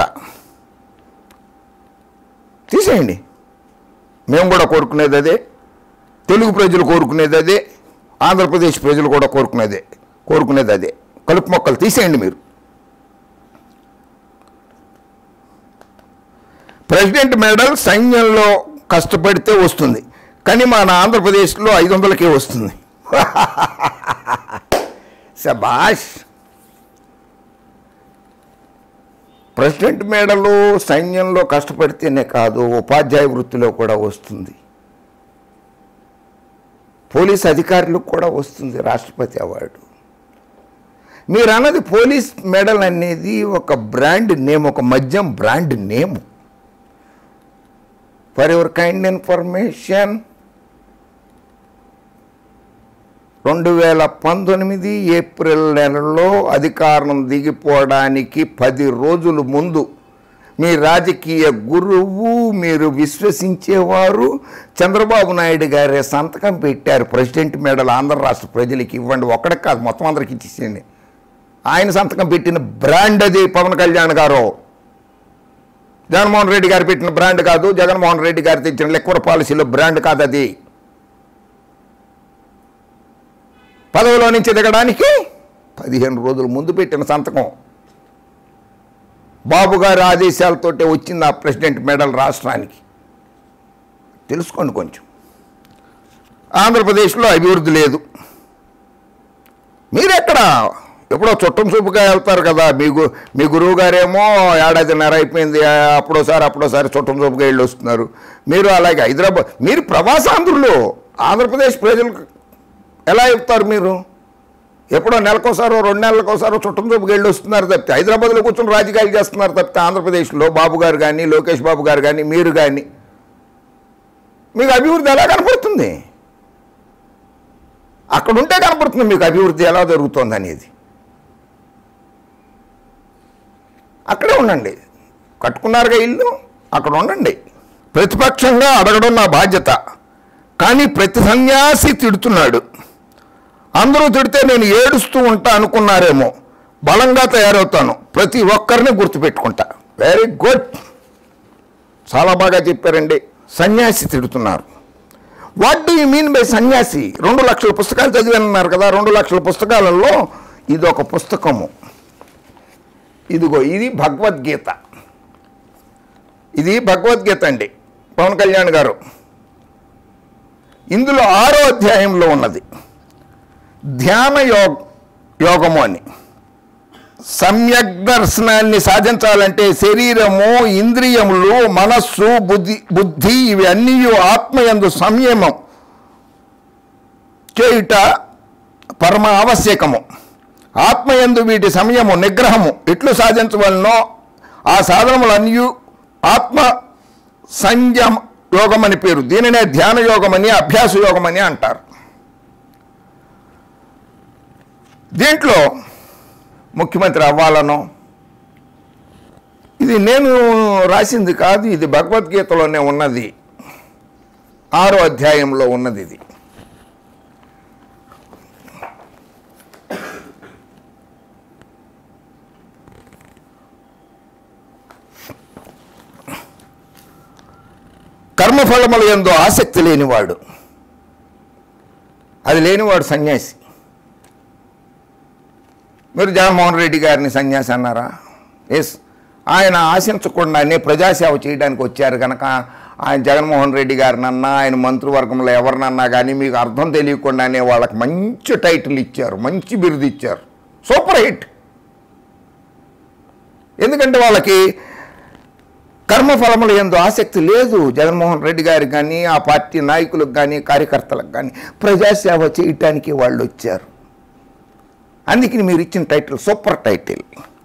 తీసేయండి మేము కూడా కోరుకునేది అదే తెలుగు ప్రజలు కోరుకునేది అదే ఆంధ్రప్రదేశ్ ప్రజలు కూడా కోరుకునేదే కోరుకునేది అదే కలుపు మొక్కలు తీసేయండి మీరు ప్రెసిడెంట్ మెడల్ సైన్యంలో కష్టపడితే వస్తుంది కానీ మన ఆంధ్రప్రదేశ్లో ఐదు వందలకే వస్తుంది శబాష్ ప్రెసిడెంట్ మేడలు సైన్యంలో కష్టపడితేనే కాదు ఉపాధ్యాయ వృత్తిలో కూడా వస్తుంది పోలీస్ అధికారులకు కూడా వస్తుంది రాష్ట్రపతి అవార్డు మీరు అన్నది పోలీస్ మెడల్ అనేది ఒక బ్రాండ్ నేమ్ ఒక మద్యం brand name for your kind information రెండు వేల పంతొమ్మిది ఏప్రిల్ నెలలో అధికారం దిగిపోవడానికి పది రోజుల ముందు మీ రాజకీయ గురువు మీరు విశ్వసించేవారు చంద్రబాబు నాయుడు గారే సంతకం పెట్టారు ప్రెసిడెంట్ మెడల్ ఆంధ్ర రాష్ట్ర ప్రజలకి ఇవ్వండి ఒక్కడికి కాదు మొత్తం అందరికి ఇచ్చేసేయండి ఆయన సంతకం పెట్టిన బ్రాండ్ అది పవన్ కళ్యాణ్ గారు జగన్మోహన్ రెడ్డి గారు పెట్టిన బ్రాండ్ కాదు జగన్మోహన్ రెడ్డి గారు తెచ్చిన లెక్కర పాలసీలో బ్రాండ్ కాదు అది పదవిలో నుంచి దిగడానికి పదిహేను రోజుల ముందు పెట్టిన సంతకం బాబు గారి ఆదేశాలతోటే వచ్చింది ఆ ప్రెసిడెంట్ మెడల్ రాష్ట్రానికి తెలుసుకోండి కొంచెం ఆంధ్రప్రదేశ్లో అభివృద్ధి లేదు మీరెక్కడ ఎప్పుడో చుట్టం చూపుగా వెళ్తారు కదా మీ గు మీ గురువు గారేమో ఏడాదిన్నర అయిపోయింది అప్పుడోసారి అప్పుడోసారి చుట్టం చూపుగా వెళ్ళి వస్తున్నారు మీరు అలాగే హైదరాబాద్ మీరు ప్రవాసాంధ్రులు ఆంధ్రప్రదేశ్ ప్రజలకు ఎలా చెప్తారు మీరు ఎప్పుడో నెలకోసారో రెండు నెలలకోసారో చుట్టం చూపుకి వెళ్ళి వస్తున్నారు తప్పితే హైదరాబాద్లో కూర్చొని రాజకీయాలు చేస్తున్నారు తప్పితే ఆంధ్రప్రదేశ్లో బాబు గారు కానీ లోకేష్ బాబు గారు కానీ మీరు కానీ మీకు అభివృద్ధి ఎలా కనపడుతుంది అక్కడ ఉంటే కనపడుతుంది మీకు అభివృద్ధి ఎలా జరుగుతుంది అనేది అక్కడే ఉండండి కట్టుకున్నారుగా ఇల్లు అక్కడ ఉండండి ప్రతిపక్షంగా అడగడం నా బాధ్యత కానీ ప్రతి సన్యాసి తిడుతున్నాడు అందరూ తిడితే నేను ఏడుస్తూ ఉంటా అనుకున్నారేమో బలంగా తయారవుతాను ప్రతి ఒక్కరిని గుర్తుపెట్టుకుంటా వెరీ గుడ్ చాలా బాగా చెప్పారండి సన్యాసి తిడుతున్నారు what do you mean by sanyasi రెండు లక్షల పుస్తకాలు చదివానన్నారు కదా రెండు లక్షల పుస్తకాలలో ఇది ఒక పుస్తకము ఇదిగో ఇది భగవద్గీత ఇది భగవద్గీత అండి పవన్ కళ్యాణ్ గారు ఇందులో ఆరో అధ్యాయంలో ఉన్నది ధ్యాన యోగ యోగము అని సమ్యక్ దర్శనాన్ని సాధించాలంటే శరీరము ఇంద్రియములు మనస్సు బుద్ధి బుద్ధి ఇవి అన్నీ ఆత్మయందు సంయమం చేయుట పరమ ఆవశ్యకము ఆత్మయందు వీటి సమయము నిగ్రహము ఎట్లు సాధించవలనో ఆ సాధనములన్నీ ఆత్మ సంయమ యోగం అని పేరు దీనినే ధ్యాన యోగమని అభ్యాస యోగమని అంటారు దీంట్లో ముఖ్యమంత్రి అవ్వాలనో ఇది నేను రాసింది కాదు ఇది భగవద్గీతలోనే ఉన్నది ఆరో అధ్యాయంలో ఉన్నది ఇది కర్మఫలముల ఎందు ఆసక్తి లేనివాడు అది లేనివాడు సన్యాసి మీరు జగన్మోహన్ రెడ్డి గారిని సన్యాసి అన్నారా ఎస్ ఆయన ఆశించకుండానే ప్రజాసేవ చేయడానికి వచ్చారు కనుక ఆయన జగన్మోహన్ రెడ్డి గారినన్నా ఆయన మంత్రివర్గంలో ఎవరినన్నా కానీ మీకు అర్థం తెలియకుండానే వాళ్ళకి మంచి టైటిల్ ఇచ్చారు మంచి బిరుదు ఇచ్చారు సూపర్ హిట్ ఎందుకంటే వాళ్ళకి కర్మఫలముల ఎందు ఆసక్తి లేదు జగన్మోహన్ రెడ్డి గారికి కానీ ఆ పార్టీ నాయకులకు కానీ కార్యకర్తలకు కానీ ప్రజాసేవ చేయటానికి వాళ్ళు వచ్చారు అందుకని మీరు ఇచ్చిన టైటిల్ సూపర్ టైటిల్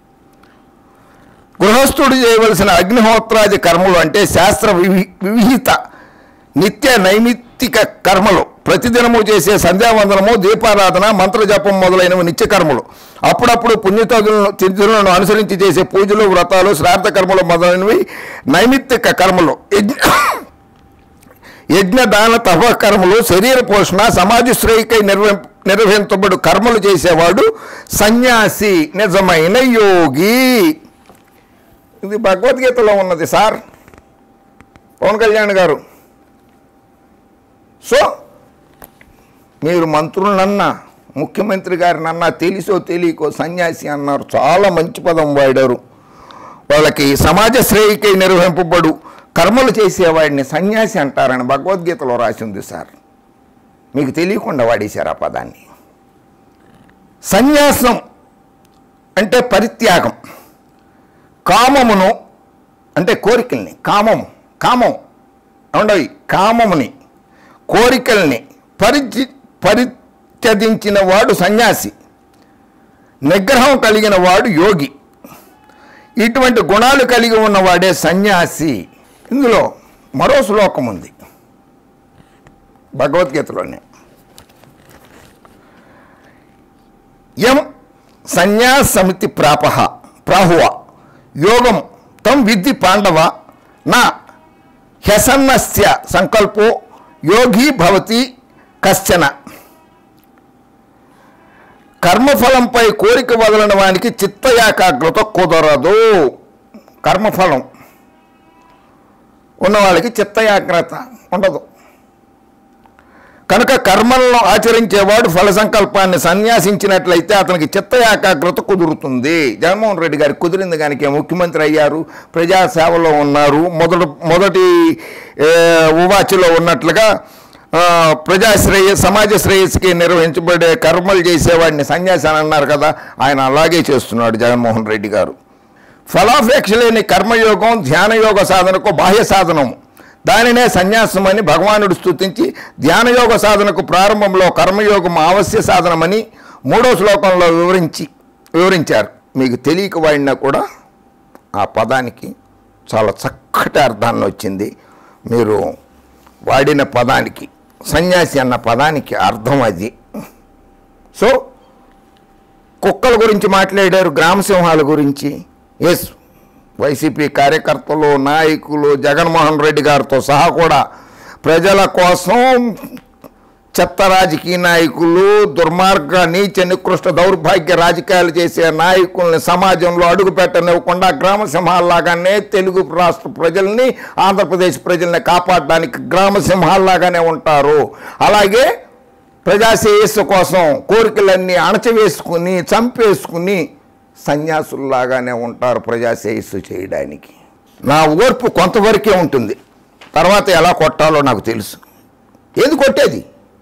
గృహస్థుడు చేయవలసిన అగ్నిహోత్రాది కర్మలు అంటే శాస్త్ర వివి వివిహిత నిత్య నైమిత్తిక కర్మలు ప్రతిదినము చేసే సంధ్యావందనము దీపారాధన మంత్రజపం మొదలైనవి నిత్య కర్మలు అప్పుడప్పుడు పుణ్యతదులను తిథులను అనుసరించి చేసే పూజలు వ్రతాలు శ్రాద్ధ కర్మలు మొదలైనవి నైమిత్తిక కర్మలు యజ్ఞ యజ్ఞ దాన తప కర్మలు శరీర పోషణ సమాజ శ్రేయకై నిర్వ నిర్వహించబడు కర్మలు చేసేవాడు సన్యాసి నిజమైన యోగి ఇది భగవద్గీతలో ఉన్నది సార్ పవన్ కళ్యాణ్ గారు సో మీరు మంత్రులన్నా ముఖ్యమంత్రి గారిని అన్నా తెలిసో తెలియకో సన్యాసి అన్నారు చాలా మంచి పదం వాడారు వాళ్ళకి సమాజ శ్రేయకై నిర్వహింపబడు కర్మలు చేసేవాడిని సన్యాసి అంటారని భగవద్గీతలో రాసింది సార్ మీకు తెలియకుండా వాడేశారు ఆ పదాన్ని సన్యాసం అంటే పరిత్యాగం కామమును అంటే కోరికల్ని కామము కామం ఉండవి కామముని కోరికల్ని పరిచి పరిత్యజించిన వాడు సన్యాసి నిగ్రహం కలిగిన వాడు యోగి ఇటువంటి గుణాలు కలిగి ఉన్నవాడే సన్యాసి ఇందులో మరో శ్లోకం ఉంది భగవద్గీతలోనే యం సన్యాస సమితి ప్రాప ప్రాహువ యోగం తం విద్ధి పాండవ నా హ్యసన్నస్య సంకల్పో యోగి భవతి కశ్చన కర్మఫలంపై కోరిక వదలని వానికి చిత్త ఏకాగ్రత కుదరదు కర్మఫలం ఉన్నవాళ్ళకి చిత్త ఏకాగ్రత ఉండదు కనుక కర్మలను ఆచరించేవాడు ఫల సంకల్పాన్ని సన్యాసించినట్లయితే అతనికి చిత్త ఏకాగ్రత కుదురుతుంది జగన్మోహన్ రెడ్డి గారికి కుదిరింది కనుక ముఖ్యమంత్రి అయ్యారు ప్రజాసేవలో ఉన్నారు మొదటి మొదటి ఏ, ఉవాచిలో ఉన్నట్లుగా ఆ, ప్రజాశ్రేయ సమాజ శ్రేయస్కి నిర్వహించబడే కర్మలు చేసేవాడిని సన్యాసి అని అన్నారు కదా ఆయన అలాగే చేస్తున్నాడు జగన్మోహన్ రెడ్డి గారు ఫలాపేక్ష లేని కర్మయోగం ధ్యానయోగ సాధనకు బాహ్య సాధనం దానినే సన్యాసం అని భగవానుడు స్తుతించి ధ్యానయోగ సాధనకు ప్రారంభంలో కర్మయోగం ఆవశ్య సాధనమని మూడో శ్లోకంలో వివరించి వివరించారు మీకు తెలియక వాడినా కూడా ఆ పదానికి చాలా చక్కటి అర్థాన్ని వచ్చింది మీరు వాడిన పదానికి సన్యాసి అన్న పదానికి అర్థం అది సో కుక్కల గురించి మాట్లాడారు గ్రామసింహాల గురించి ఎస్ వైసీపీ కార్యకర్తలు నాయకులు జగన్మోహన్ రెడ్డి గారితో సహా కూడా ప్రజల కోసం చెత్త రాజకీయ నాయకులు దుర్మార్గ నీచ నికృష్ట దౌర్భాగ్య రాజకీయాలు చేసే నాయకుల్ని సమాజంలో అడుగు పెట్టనివ్వకుండా గ్రామ సింహాల్లాగానే తెలుగు రాష్ట్ర ప్రజల్ని ఆంధ్రప్రదేశ్ ప్రజల్ని కాపాడడానికి గ్రామ సింహాల్లాగానే ఉంటారు అలాగే ప్రజాశ్రేయస్సు కోసం కోరికలన్నీ అణచివేసుకుని చంపేసుకుని సన్యాసుల్లాగానే ఉంటారు ప్రజాశ్రేయస్సు చేయడానికి నా ఓర్పు కొంతవరకే ఉంటుంది తర్వాత ఎలా కొట్టాలో నాకు తెలుసు ఏది కొట్టేది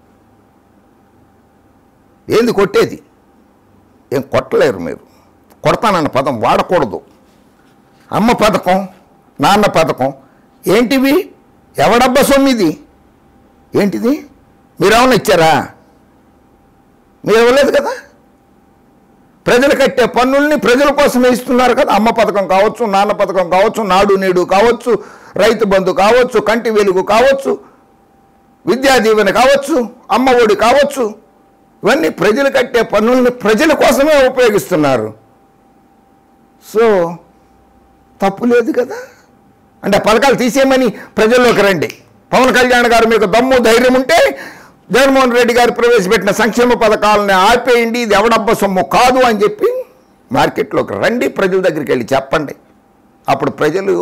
ఏంది కొట్టేది ఏం కొట్టలేరు మీరు కొడతానన్న పదం వాడకూడదు అమ్మ పథకం నాన్న పథకం ఏంటివి ఎవడబ్బ సొమ్మిది ఏంటిది మీరేమన్నా ఇచ్చారా మీరు ఇవ్వలేదు కదా ప్రజలు కట్టే పన్నుల్ని ప్రజల కోసమే ఇస్తున్నారు కదా అమ్మ పథకం కావచ్చు నాన్న పథకం కావచ్చు నాడు నేడు కావచ్చు రైతు బంధు కావచ్చు కంటి వెలుగు కావచ్చు విద్యా దీవెన కావచ్చు అమ్మ ఒడి కావచ్చు ఇవన్నీ ప్రజలు కట్టే పన్నుల్ని ప్రజల కోసమే ఉపయోగిస్తున్నారు సో తప్పు లేదు కదా అంటే ఆ పథకాలు తీసేయమని ప్రజల్లోకి రండి పవన్ కళ్యాణ్ గారు మీకు దమ్ము ధైర్యం ఉంటే జగన్మోహన్ రెడ్డి గారు ప్రవేశపెట్టిన సంక్షేమ పథకాలను ఆపేయండి ఇది ఎవడబ్బ సొమ్ము కాదు అని చెప్పి మార్కెట్లోకి రండి ప్రజల దగ్గరికి వెళ్ళి చెప్పండి అప్పుడు ప్రజలు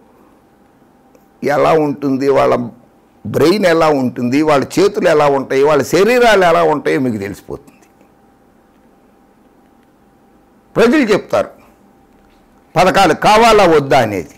ఎలా ఉంటుంది వాళ్ళ బ్రెయిన్ ఎలా ఉంటుంది వాళ్ళ చేతులు ఎలా ఉంటాయి వాళ్ళ శరీరాలు ఎలా ఉంటాయో మీకు తెలిసిపోతుంది ప్రజలు చెప్తారు పథకాలు కావాలా వద్దా అనేది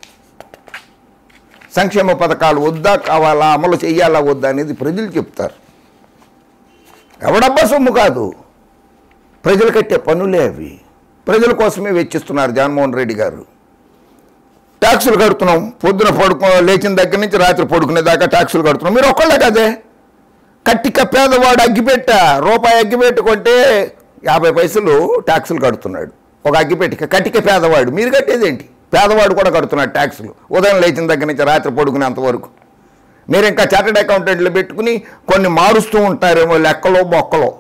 సంక్షేమ పథకాలు వద్దా కావాలా అమలు చేయాలా వద్దా అనేది ప్రజలు చెప్తారు ఎవడబ్బా సొమ్ము కాదు ప్రజలు కట్టే పనులే అవి ప్రజల కోసమే వెచ్చిస్తున్నారు జగన్మోహన్ రెడ్డి గారు ట్యాక్సులు కడుతున్నాం పొద్దున పడుకో లేచిన దగ్గర నుంచి రాత్రి పడుకునే దాకా ట్యాక్సులు కడుతున్నాం మీరు ఒక్కళ్ళే కదే కట్టిక పేదవాడు అగ్గిపెట్ట రూపాయి అగ్గిపెట్టు కొంటే యాభై పైసలు ట్యాక్సులు కడుతున్నాడు ఒక అగ్గిపెట్టిక కట్టిక పేదవాడు మీరు కట్టేదేంటి పేదవాడు కూడా కడుతున్నాడు ట్యాక్సులు ఉదయం లేచిన దగ్గర నుంచి రాత్రి పడుకునేంత వరకు మీరు ఇంకా చార్టెడ్ అకౌంటెంట్లు పెట్టుకుని కొన్ని మారుస్తూ ఉంటారేమో లెక్కలో బొక్కలో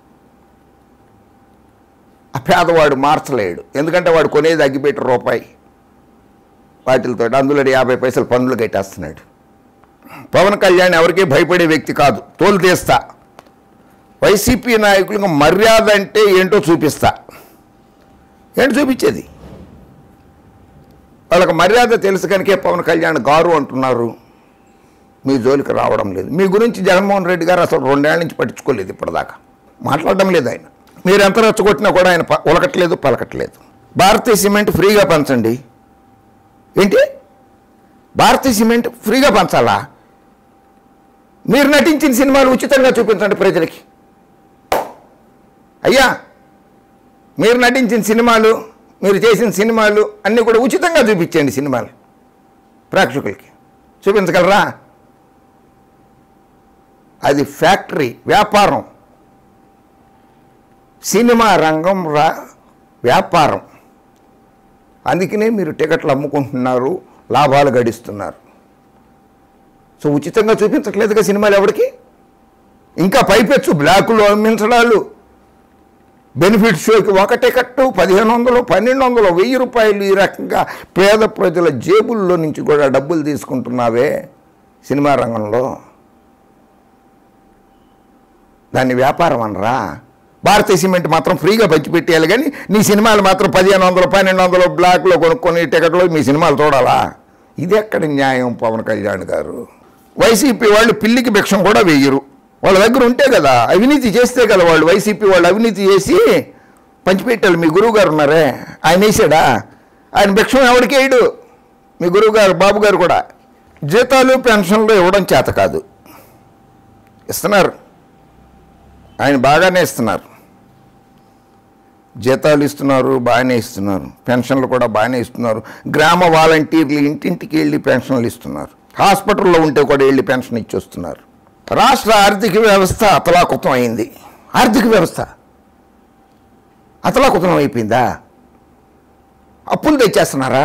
ఆ పేదవాడు మార్చలేడు ఎందుకంటే వాడు కొనేది అగ్గిపెట్టి రూపాయి వాటితో అందులో యాభై పైసలు పన్నులు కట్టేస్తున్నాడు పవన్ కళ్యాణ్ ఎవరికీ భయపడే వ్యక్తి కాదు తోలు తీస్తా వైసీపీ నాయకులకు మర్యాద అంటే ఏంటో చూపిస్తా ఏంటి చూపించేది వాళ్ళకి మర్యాద తెలుసు కనుకే పవన్ కళ్యాణ్ గారు అంటున్నారు మీ జోలికి రావడం లేదు మీ గురించి జగన్మోహన్ రెడ్డి గారు అసలు రెండేళ్ల నుంచి పట్టించుకోలేదు ఇప్పటిదాకా మాట్లాడడం లేదు ఆయన మీరు ఎంత రెచ్చగొట్టినా కూడా ఆయన ప- ఉలకట్లేదు పలకట్లేదు భారతీయ సిమెంట్ ఫ్రీగా పంచండి ఏంటి భారతీయ సిమెంట్ ఫ్రీగా పంచాలా మీరు నటించిన సినిమాలు ఉచితంగా చూపించండి ప్రజలకి అయ్యా మీరు నటించిన సినిమాలు మీరు చేసిన సినిమాలు అన్నీ కూడా ఉచితంగా చూపించండి సినిమాలు ప్రేక్షకులకి చూపించగలరా అది ఫ్యాక్టరీ వ్యాపారం సినిమా రంగం రా వ్యాపారం అందుకనే మీరు టికెట్లు అమ్ముకుంటున్నారు లాభాలు గడిస్తున్నారు సో ఉచితంగా చూపించట్లేదుగా సినిమాలు ఎవరికి ఇంకా పైపెచ్చు బ్లాకులు అమ్మించడాలు బెనిఫిట్ షోకి ఒక టికెట్ పదిహేను వందలు పన్నెండు వందలు వెయ్యి రూపాయలు ఈ రకంగా పేద ప్రజల జేబుల్లో నుంచి కూడా డబ్బులు తీసుకుంటున్నావే సినిమా రంగంలో దాన్ని వ్యాపారం అనరా భారతీయ సిమెంట్ మాత్రం ఫ్రీగా పంచిపెట్టేయాలి కానీ నీ సినిమాలు మాత్రం పదిహేను వందలు పన్నెండు వందలు బ్లాక్లో కొనుక్కొని టికెట్లో మీ సినిమాలు చూడాలా ఇది ఎక్కడ న్యాయం పవన్ కళ్యాణ్ గారు వైసీపీ వాళ్ళు పిల్లికి భిక్షం కూడా వేయరు వాళ్ళ దగ్గర ఉంటే కదా అవినీతి చేస్తే కదా వాళ్ళు వైసీపీ వాళ్ళు అవినీతి చేసి పంచిపెట్టాలి మీ గురువు గారు ఉన్నారే ఆయన వేసాడా ఆయన భిక్షం ఎవరికి వేయడు మీ గురువు గారు బాబు గారు కూడా జీతాలు పెన్షన్లు ఇవ్వడం చేత కాదు ఇస్తున్నారు ఆయన బాగానే ఇస్తున్నారు జీతాలు ఇస్తున్నారు బాగానే ఇస్తున్నారు పెన్షన్లు కూడా బాగానే ఇస్తున్నారు గ్రామ వాలంటీర్లు ఇంటింటికి వెళ్ళి పెన్షన్లు ఇస్తున్నారు హాస్పిటల్లో ఉంటే కూడా వెళ్ళి పెన్షన్ ఇచ్చొస్తున్నారు రాష్ట్ర ఆర్థిక వ్యవస్థ అతలాకుతం అయింది ఆర్థిక వ్యవస్థ అతలాకుతం అయిపోయిందా అప్పులు తెచ్చేస్తున్నారా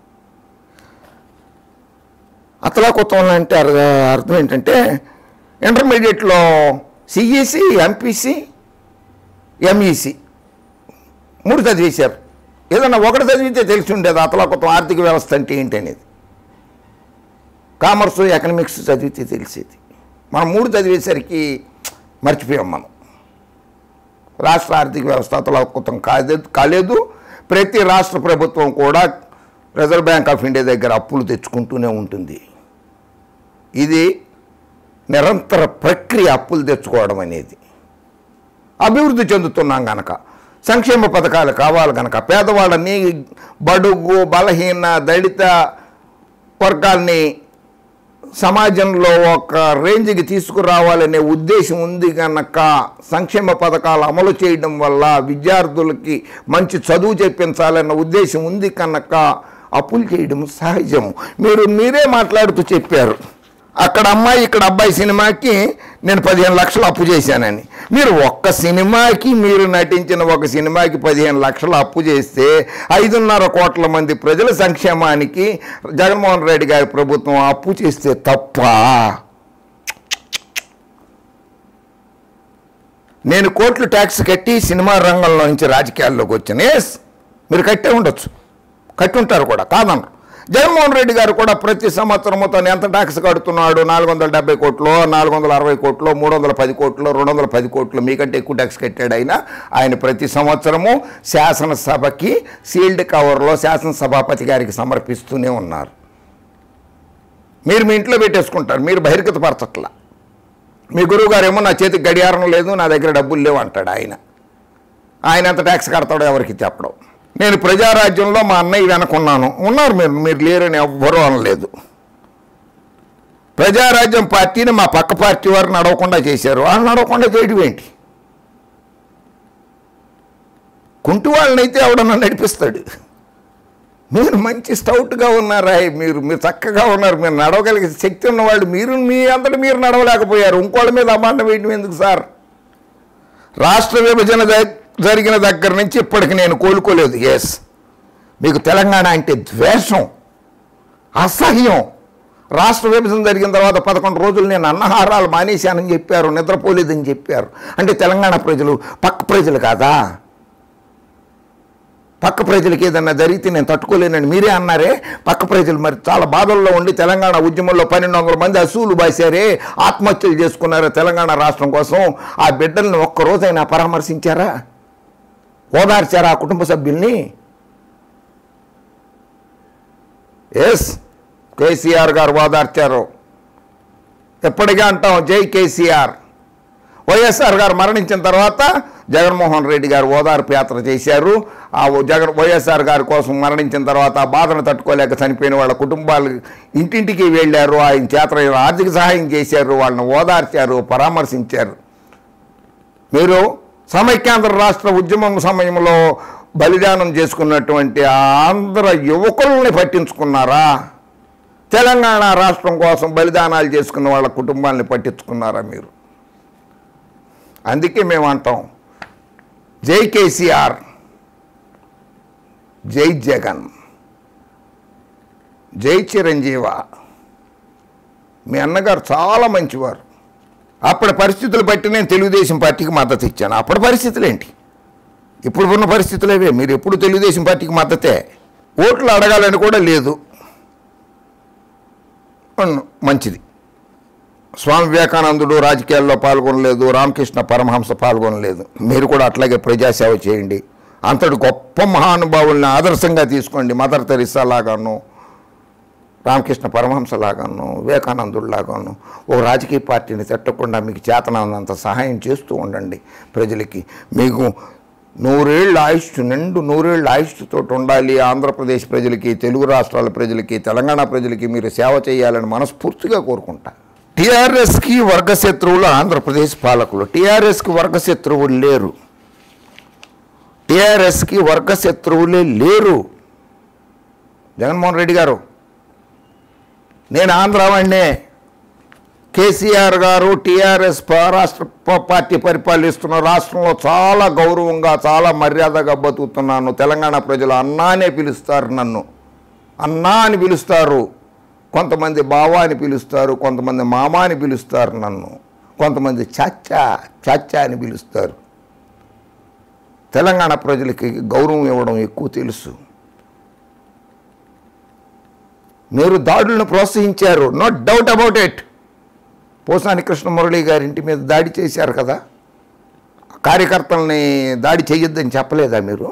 అతలాకుతం అంటే అర్థ- అర్థం ఏంటంటే ఇంటర్మీడియట్లో సిఈసి ఎంపీసీ ఎంఈసి మూడు చదివేశారు ఏదన్నా ఒకటి చదివితే తెలిసి ఉండేది అతలాకుతం ఆర్థిక వ్యవస్థ అంటే ఏంటి అనేది కామర్స్ ఎకనామిక్స్ చదివితే తెలిసేది మనం మూడు చదివేసరికి మర్చిపోయాం మనం రాష్ట్ర ఆర్థిక వ్యవస్థ అతలాకుతం కాలేదు కాలేదు ప్రతి రాష్ట్ర ప్రభుత్వం కూడా రిజర్వ్ బ్యాంక్ ఆఫ్ ఇండియా దగ్గర అప్పులు తెచ్చుకుంటూనే ఉంటుంది ఇది నిరంతర ప్రక్రియ అప్పులు తెచ్చుకోవడం అనేది అభివృద్ధి చెందుతున్నాం గనక సంక్షేమ పథకాలు కావాలి గనక పేదవాళ్ళని బడుగు బలహీన దళిత వర్గాల్ని సమాజంలో ఒక రేంజ్కి తీసుకురావాలనే ఉద్దేశం ఉంది కనుక సంక్షేమ పథకాలు అమలు చేయడం వల్ల విద్యార్థులకి మంచి చదువు చెప్పించాలన్న ఉద్దేశం ఉంది కనుక అప్పులు చేయడం సహజం మీరు మీరే మాట్లాడుతూ చెప్పారు అక్కడ అమ్మాయి ఇక్కడ అబ్బాయి సినిమాకి నేను పదిహేను లక్షలు అప్పు చేశానని మీరు ఒక్క సినిమాకి మీరు నటించిన ఒక సినిమాకి పదిహేను లక్షలు అప్పు చేస్తే ఐదున్నర కోట్ల మంది ప్రజల సంక్షేమానికి జగన్మోహన్ రెడ్డి గారి ప్రభుత్వం అప్పు చేస్తే తప్ప నేను కోట్లు ట్యాక్స్ కట్టి సినిమా రంగంలో నుంచి రాజకీయాల్లోకి వచ్చాను ఎస్ మీరు కట్టే ఉండొచ్చు కట్టి ఉంటారు కూడా కాదన్నారు జగన్మోహన్ రెడ్డి గారు కూడా ప్రతి సంవత్సరము తను ఎంత ట్యాక్స్ కడుతున్నాడు నాలుగు వందల డెబ్బై కోట్లు నాలుగు వందల అరవై కోట్లు మూడు వందల పది కోట్లు రెండు వందల పది కోట్లు మీకంటే ఎక్కువ ట్యాక్స్ కట్టాడు ఆయన ఆయన ప్రతి సంవత్సరము శాసనసభకి సీల్డ్ కవర్లో శాసనసభాపతి గారికి సమర్పిస్తూనే ఉన్నారు మీరు మీ ఇంట్లో పెట్టేసుకుంటారు మీరు బహిర్గత పరచట్లా మీ గురువు గారు ఏమో నా చేతికి గడియారం లేదు నా దగ్గర డబ్బులు లేవు అంటాడు ఆయన ఆయన ఎంత ట్యాక్స్ కడతాడో ఎవరికి చెప్పడం నేను ప్రజారాజ్యంలో మా అన్నయ్య వెనకున్నాను ఉన్నారు మీరు మీరు లేరని ఎవ్వరూ అనలేదు ప్రజారాజ్యం పార్టీని మా పక్క పార్టీ వారు నడవకుండా చేశారు వాళ్ళు నడవకుండా చేయడం ఏంటి కుంటి వాళ్ళనైతే ఎవడన్నా నడిపిస్తాడు మీరు మంచి స్టౌట్గా ఉన్నారా మీరు మీరు చక్కగా ఉన్నారు మీరు నడవగలిగే శక్తి ఉన్నవాళ్ళు మీరు మీ అంతటి మీరు నడవలేకపోయారు ఇంకోళ్ళ మీద అమాండం వేయడం ఎందుకు సార్ రాష్ట్ర విభజన జ- జరిగిన దగ్గర నుంచి ఇప్పటికి నేను కోలుకోలేదు ఎస్ మీకు తెలంగాణ అంటే ద్వేషం అసహ్యం రాష్ట్ర విభజన జరిగిన తర్వాత పదకొండు రోజులు నేను అన్నహారాలు మానేశానని చెప్పారు నిద్రపోలేదని చెప్పారు అంటే తెలంగాణ ప్రజలు పక్క ప్రజలు కాదా పక్క ప్రజలకి ఏదన్నా జరిగితే నేను తట్టుకోలేనని మీరే అన్నారే పక్క ప్రజలు మరి చాలా బాధల్లో ఉండి తెలంగాణ ఉద్యమంలో పన్నెండు వందల మంది అసూలు బాసారే ఆత్మహత్యలు చేసుకున్నారు తెలంగాణ రాష్ట్రం కోసం ఆ బిడ్డల్ని ఒక్కరోజైనా పరామర్శించారా ఓదార్చారా ఆ కుటుంబ సభ్యుల్ని ఎస్ కేసీఆర్ గారు ఓదార్చారు ఎప్పటికీ అంటాం జై కేసీఆర్ వైఎస్ఆర్ గారు మరణించిన తర్వాత జగన్మోహన్ రెడ్డి గారు ఓదార్పు యాత్ర చేశారు ఆ జగన్ వైఎస్ఆర్ గారి కోసం మరణించిన తర్వాత ఆ బాధను తట్టుకోలేక చనిపోయిన వాళ్ళ కుటుంబాలు ఇంటింటికి వెళ్ళారు ఆయన చేత ఆర్థిక సహాయం చేశారు వాళ్ళని ఓదార్చారు పరామర్శించారు మీరు సమైక్యాంధ్ర రాష్ట్ర ఉద్యమం సమయంలో బలిదానం చేసుకున్నటువంటి ఆ ఆంధ్ర యువకుల్ని పట్టించుకున్నారా తెలంగాణ రాష్ట్రం కోసం బలిదానాలు చేసుకున్న వాళ్ళ కుటుంబాన్ని పట్టించుకున్నారా మీరు అందుకే మేము అంటాం జై కేసీఆర్ జై జగన్ జై చిరంజీవ మీ అన్నగారు చాలా మంచివారు అప్పటి పరిస్థితులు బట్టి నేను తెలుగుదేశం పార్టీకి మద్దతు ఇచ్చాను అప్పటి పరిస్థితులు ఏంటి ఇప్పుడు ఉన్న పరిస్థితులు అవే మీరు ఎప్పుడు తెలుగుదేశం పార్టీకి మద్దతే ఓట్లు అడగాలని కూడా లేదు అన్న- మంచిది స్వామి వివేకానందుడు రాజకీయాల్లో పాల్గొనలేదు రామకృష్ణ పరమహంస పాల్గొనలేదు మీరు కూడా అట్లాగే ప్రజాసేవ చేయండి అంతటి గొప్ప మహానుభావుల్ని ఆదర్శంగా తీసుకోండి మదర్ తెరిసా లాగాను రామకృష్ణ పరమహంస లాగాను వివేకానందుడు లాగాను ఓ రాజకీయ పార్టీని తిట్టకుండా మీకు చేతనంత సహాయం చేస్తూ ఉండండి ప్రజలకి మీకు నూరేళ్ళు ఆయుష్ నిండు నూరేళ్ళు ఆయుష్తో ఉండాలి ఆంధ్రప్రదేశ్ ప్రజలకి తెలుగు రాష్ట్రాల ప్రజలకి తెలంగాణ ప్రజలకి మీరు సేవ చేయాలని మనస్ఫూర్తిగా కోరుకుంటా టీఆర్ఎస్కి వర్గశత్రువులు ఆంధ్రప్రదేశ్ పాలకులు టీఆర్ఎస్కి వర్గశత్రువులు లేరు టీఆర్ఎస్కి వర్గశత్రువులే లేరు జగన్మోహన్ రెడ్డి గారు నేను ఆంధ్రావాడినే కేసీఆర్ గారు టీఆర్ఎస్ ప- రాష్ట్ర ప- పార్టీ పరిపాలిస్తున్న రాష్ట్రంలో చాలా గౌరవంగా చాలా మర్యాదగా బతుకుతున్నాను తెలంగాణ ప్రజలు అన్నా అనే పిలుస్తారు నన్ను అన్నా అని పిలుస్తారు కొంతమంది బావా అని పిలుస్తారు కొంతమంది మామ అని పిలుస్తారు నన్ను కొంతమంది చాచా చాచా అని పిలుస్తారు తెలంగాణ ప్రజలకి గౌరవం ఇవ్వడం ఎక్కువ తెలుసు మీరు దాడులను ప్రోత్సహించారు no doubt about it Posani Krishnamurali గారి ఇంటి మీద దాడి చేశారు కదా కార్యకర్తల్ని దాడి చేయొద్దని చెప్పలేదా మీరు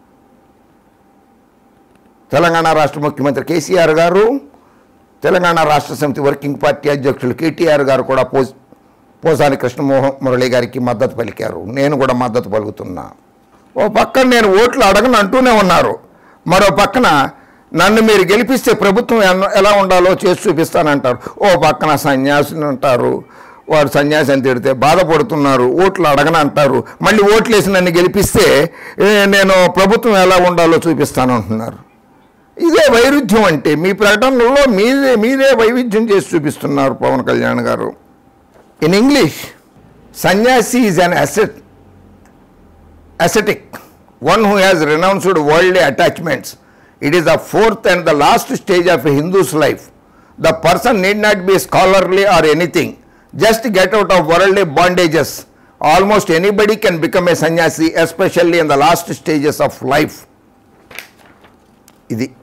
తెలంగాణ రాష్ట్ర ముఖ్యమంత్రి కేసీఆర్ గారు తెలంగాణ రాష్ట్ర సమితి వర్కింగ్ పార్టీ అధ్యక్షులు కేటీఆర్ గారు కూడా పో పోసాని కృష్ణమోహన్ మురళి గారికి మద్దతు పలికారు నేను కూడా మద్దతు పలుకుతున్నా ఓ పక్కన నేను ఓట్లు అడగను అంటూనే ఉన్నారు మరో పక్కన నన్ను మీరు గెలిపిస్తే ప్రభుత్వం ఎన్న- ఎలా ఉండాలో చేసి చూపిస్తానంటారు ఓ పక్కన సన్యాసిని అంటారు వాడు సన్యాసి అని తిడితే బాధపడుతున్నారు ఓట్లు అడగనంటారు మళ్ళీ ఓట్లు వేసి నన్ను గెలిపిస్తే ఏ, నేను ప్రభుత్వం ఎలా ఉండాలో చూపిస్తాను అంటున్నారు ఇదే వైరుధ్యం అంటే మీ ప్రకటనలో మీరే మీరే వైవిధ్యం చేసి చూపిస్తున్నారు Pavan Kalyan garu in English sanyasi is an asset ascetic, one who has renounced worldly attachments. It is the fourth and the last stage of a Hindu's life. The person need not be scholarly or anything. Just get out of worldly bondages. Almost anybody can become a sannyasi, especially in the last stages of life. ఇది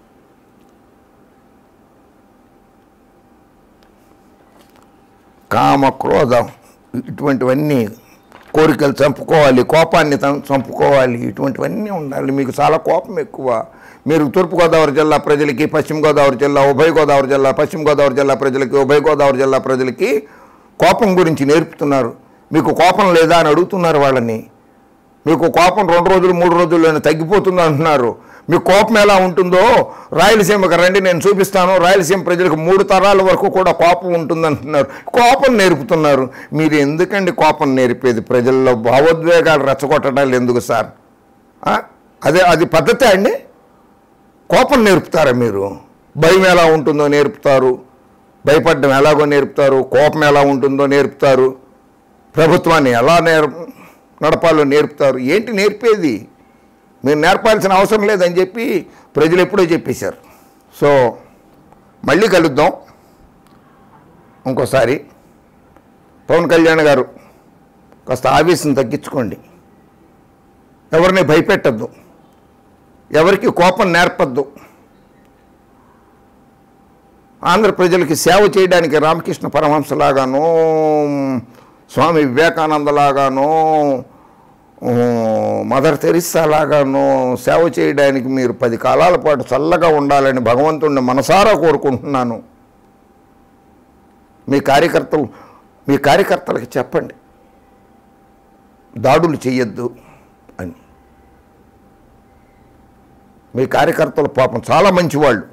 కామ క్రోధం ఇటువంటివన్నీ కోరికలు చంపుకోవాలి కోపాన్ని తం- చంపుకోవాలి ఇటువంటివన్నీ ఉండాలి మీకు చాలా కోపం ఎక్కువ మీరు తూర్పుగోదావరి జిల్లా ప్రజలకి పశ్చిమ గోదావరి జిల్లా ఉభయ గోదావరి జిల్లా పశ్చిమ గోదావరి జిల్లా ప్రజలకి ఉభయ గోదావరి జిల్లా ప్రజలకి కోపం గురించి నేర్పుతున్నారు మీకు కోపం లేదా అని అడుగుతున్నారు వాళ్ళని మీకు కోపం రెండు రోజులు మూడు రోజుల్లోనే తగ్గిపోతుంది అంటున్నారు మీ కోపం ఎలా ఉంటుందో రాయలసీమకి రండి నేను చూపిస్తాను రాయలసీమ ప్రజలకు మూడు తరాల వరకు కూడా కోపం ఉంటుంది అంటున్నారు కోపం నేర్పుతున్నారు మీరు ఎందుకండి కోపం నేర్పేది ప్రజల్లో భావోద్వేగాలు రెచ్చగొట్టడాలు ఎందుకు సార్ ఆ? అదే అది పద్ధతే అండి కోపం నేర్పుతారా మీరు భయం ఎలా ఉంటుందో నేర్పుతారు భయపడడం ఎలాగో నేర్పుతారు కోపం ఎలా ఉంటుందో నేర్పుతారు ప్రభుత్వాన్ని ఎలా నేర్ నడపాలో నేర్పుతారు ఏంటి నేర్పేది మీరు నేర్పాల్సిన అవసరం లేదని చెప్పి ప్రజలు ఎప్పుడో చెప్పేశారు సో మళ్ళీ కలుద్దాం ఇంకోసారి పవన్ కళ్యాణ్ గారు కాస్త ఆవేశం తగ్గించుకోండి ఎవరిని భయపెట్టద్దు ఎవరికి కోపం నేర్పద్దు ఆంధ్ర ప్రజలకి సేవ చేయడానికి రామకృష్ణ పరమహంసలాగాను స్వామి వివేకానందలాగాను ఊ, మదర్ తెరిస్సా లాగాను సేవ చేయడానికి మీరు పది కాలాల పాటు చల్లగా ఉండాలని భగవంతుడిని మనసారా కోరుకుంటున్నాను మీ కార్యకర్తలు మీ కార్యకర్తలకి చెప్పండి దాడులు చేయొద్దు అని మీ కార్యకర్తలు పాపం చాలా మంచివాళ్ళు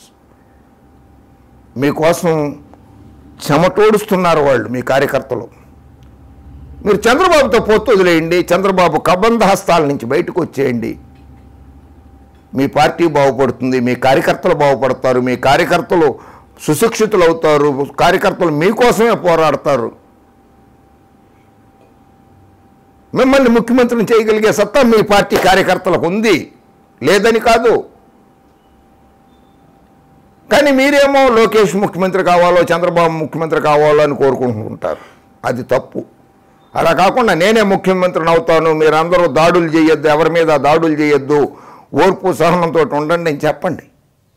మీకోసం చెమటోడుస్తున్నారు వాళ్ళు మీ కార్యకర్తలు మీరు చంద్రబాబుతో పొత్తు వదిలేయండి చంద్రబాబు కబంధ హస్తాల నుంచి బయటకు వచ్చేయండి మీ పార్టీ బాగుపడుతుంది మీ కార్యకర్తలు బాగుపడతారు మీ కార్యకర్తలు సుశిక్షితులు అవుతారు కార్యకర్తలు మీకోసమే పోరాడతారు మిమ్మల్ని ముఖ్యమంత్రిని చేయగలిగే సత్తా మీ పార్టీ కార్యకర్తలకు ఉంది లేదని కాదు కానీ మీరేమో లోకేష్ ముఖ్యమంత్రి కావాలో చంద్రబాబు ముఖ్యమంత్రి కావాలో అని కోరుకుంటుంటారు అది తప్పు అలా కాకుండా నేనే ముఖ్యమంత్రిని అవుతాను మీరందరూ దాడులు చేయొద్దు ఎవరి మీద దాడులు చేయొద్దు ఓర్పు సహనంతో ఉండండి అని చెప్పండి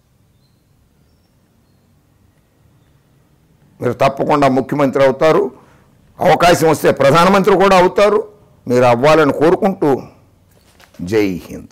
మీరు తప్పకుండా ముఖ్యమంత్రి అవుతారు అవకాశం వస్తే ప్రధానమంత్రి కూడా అవుతారు మీరు అవ్వాలని కోరుకుంటూ జై హింద్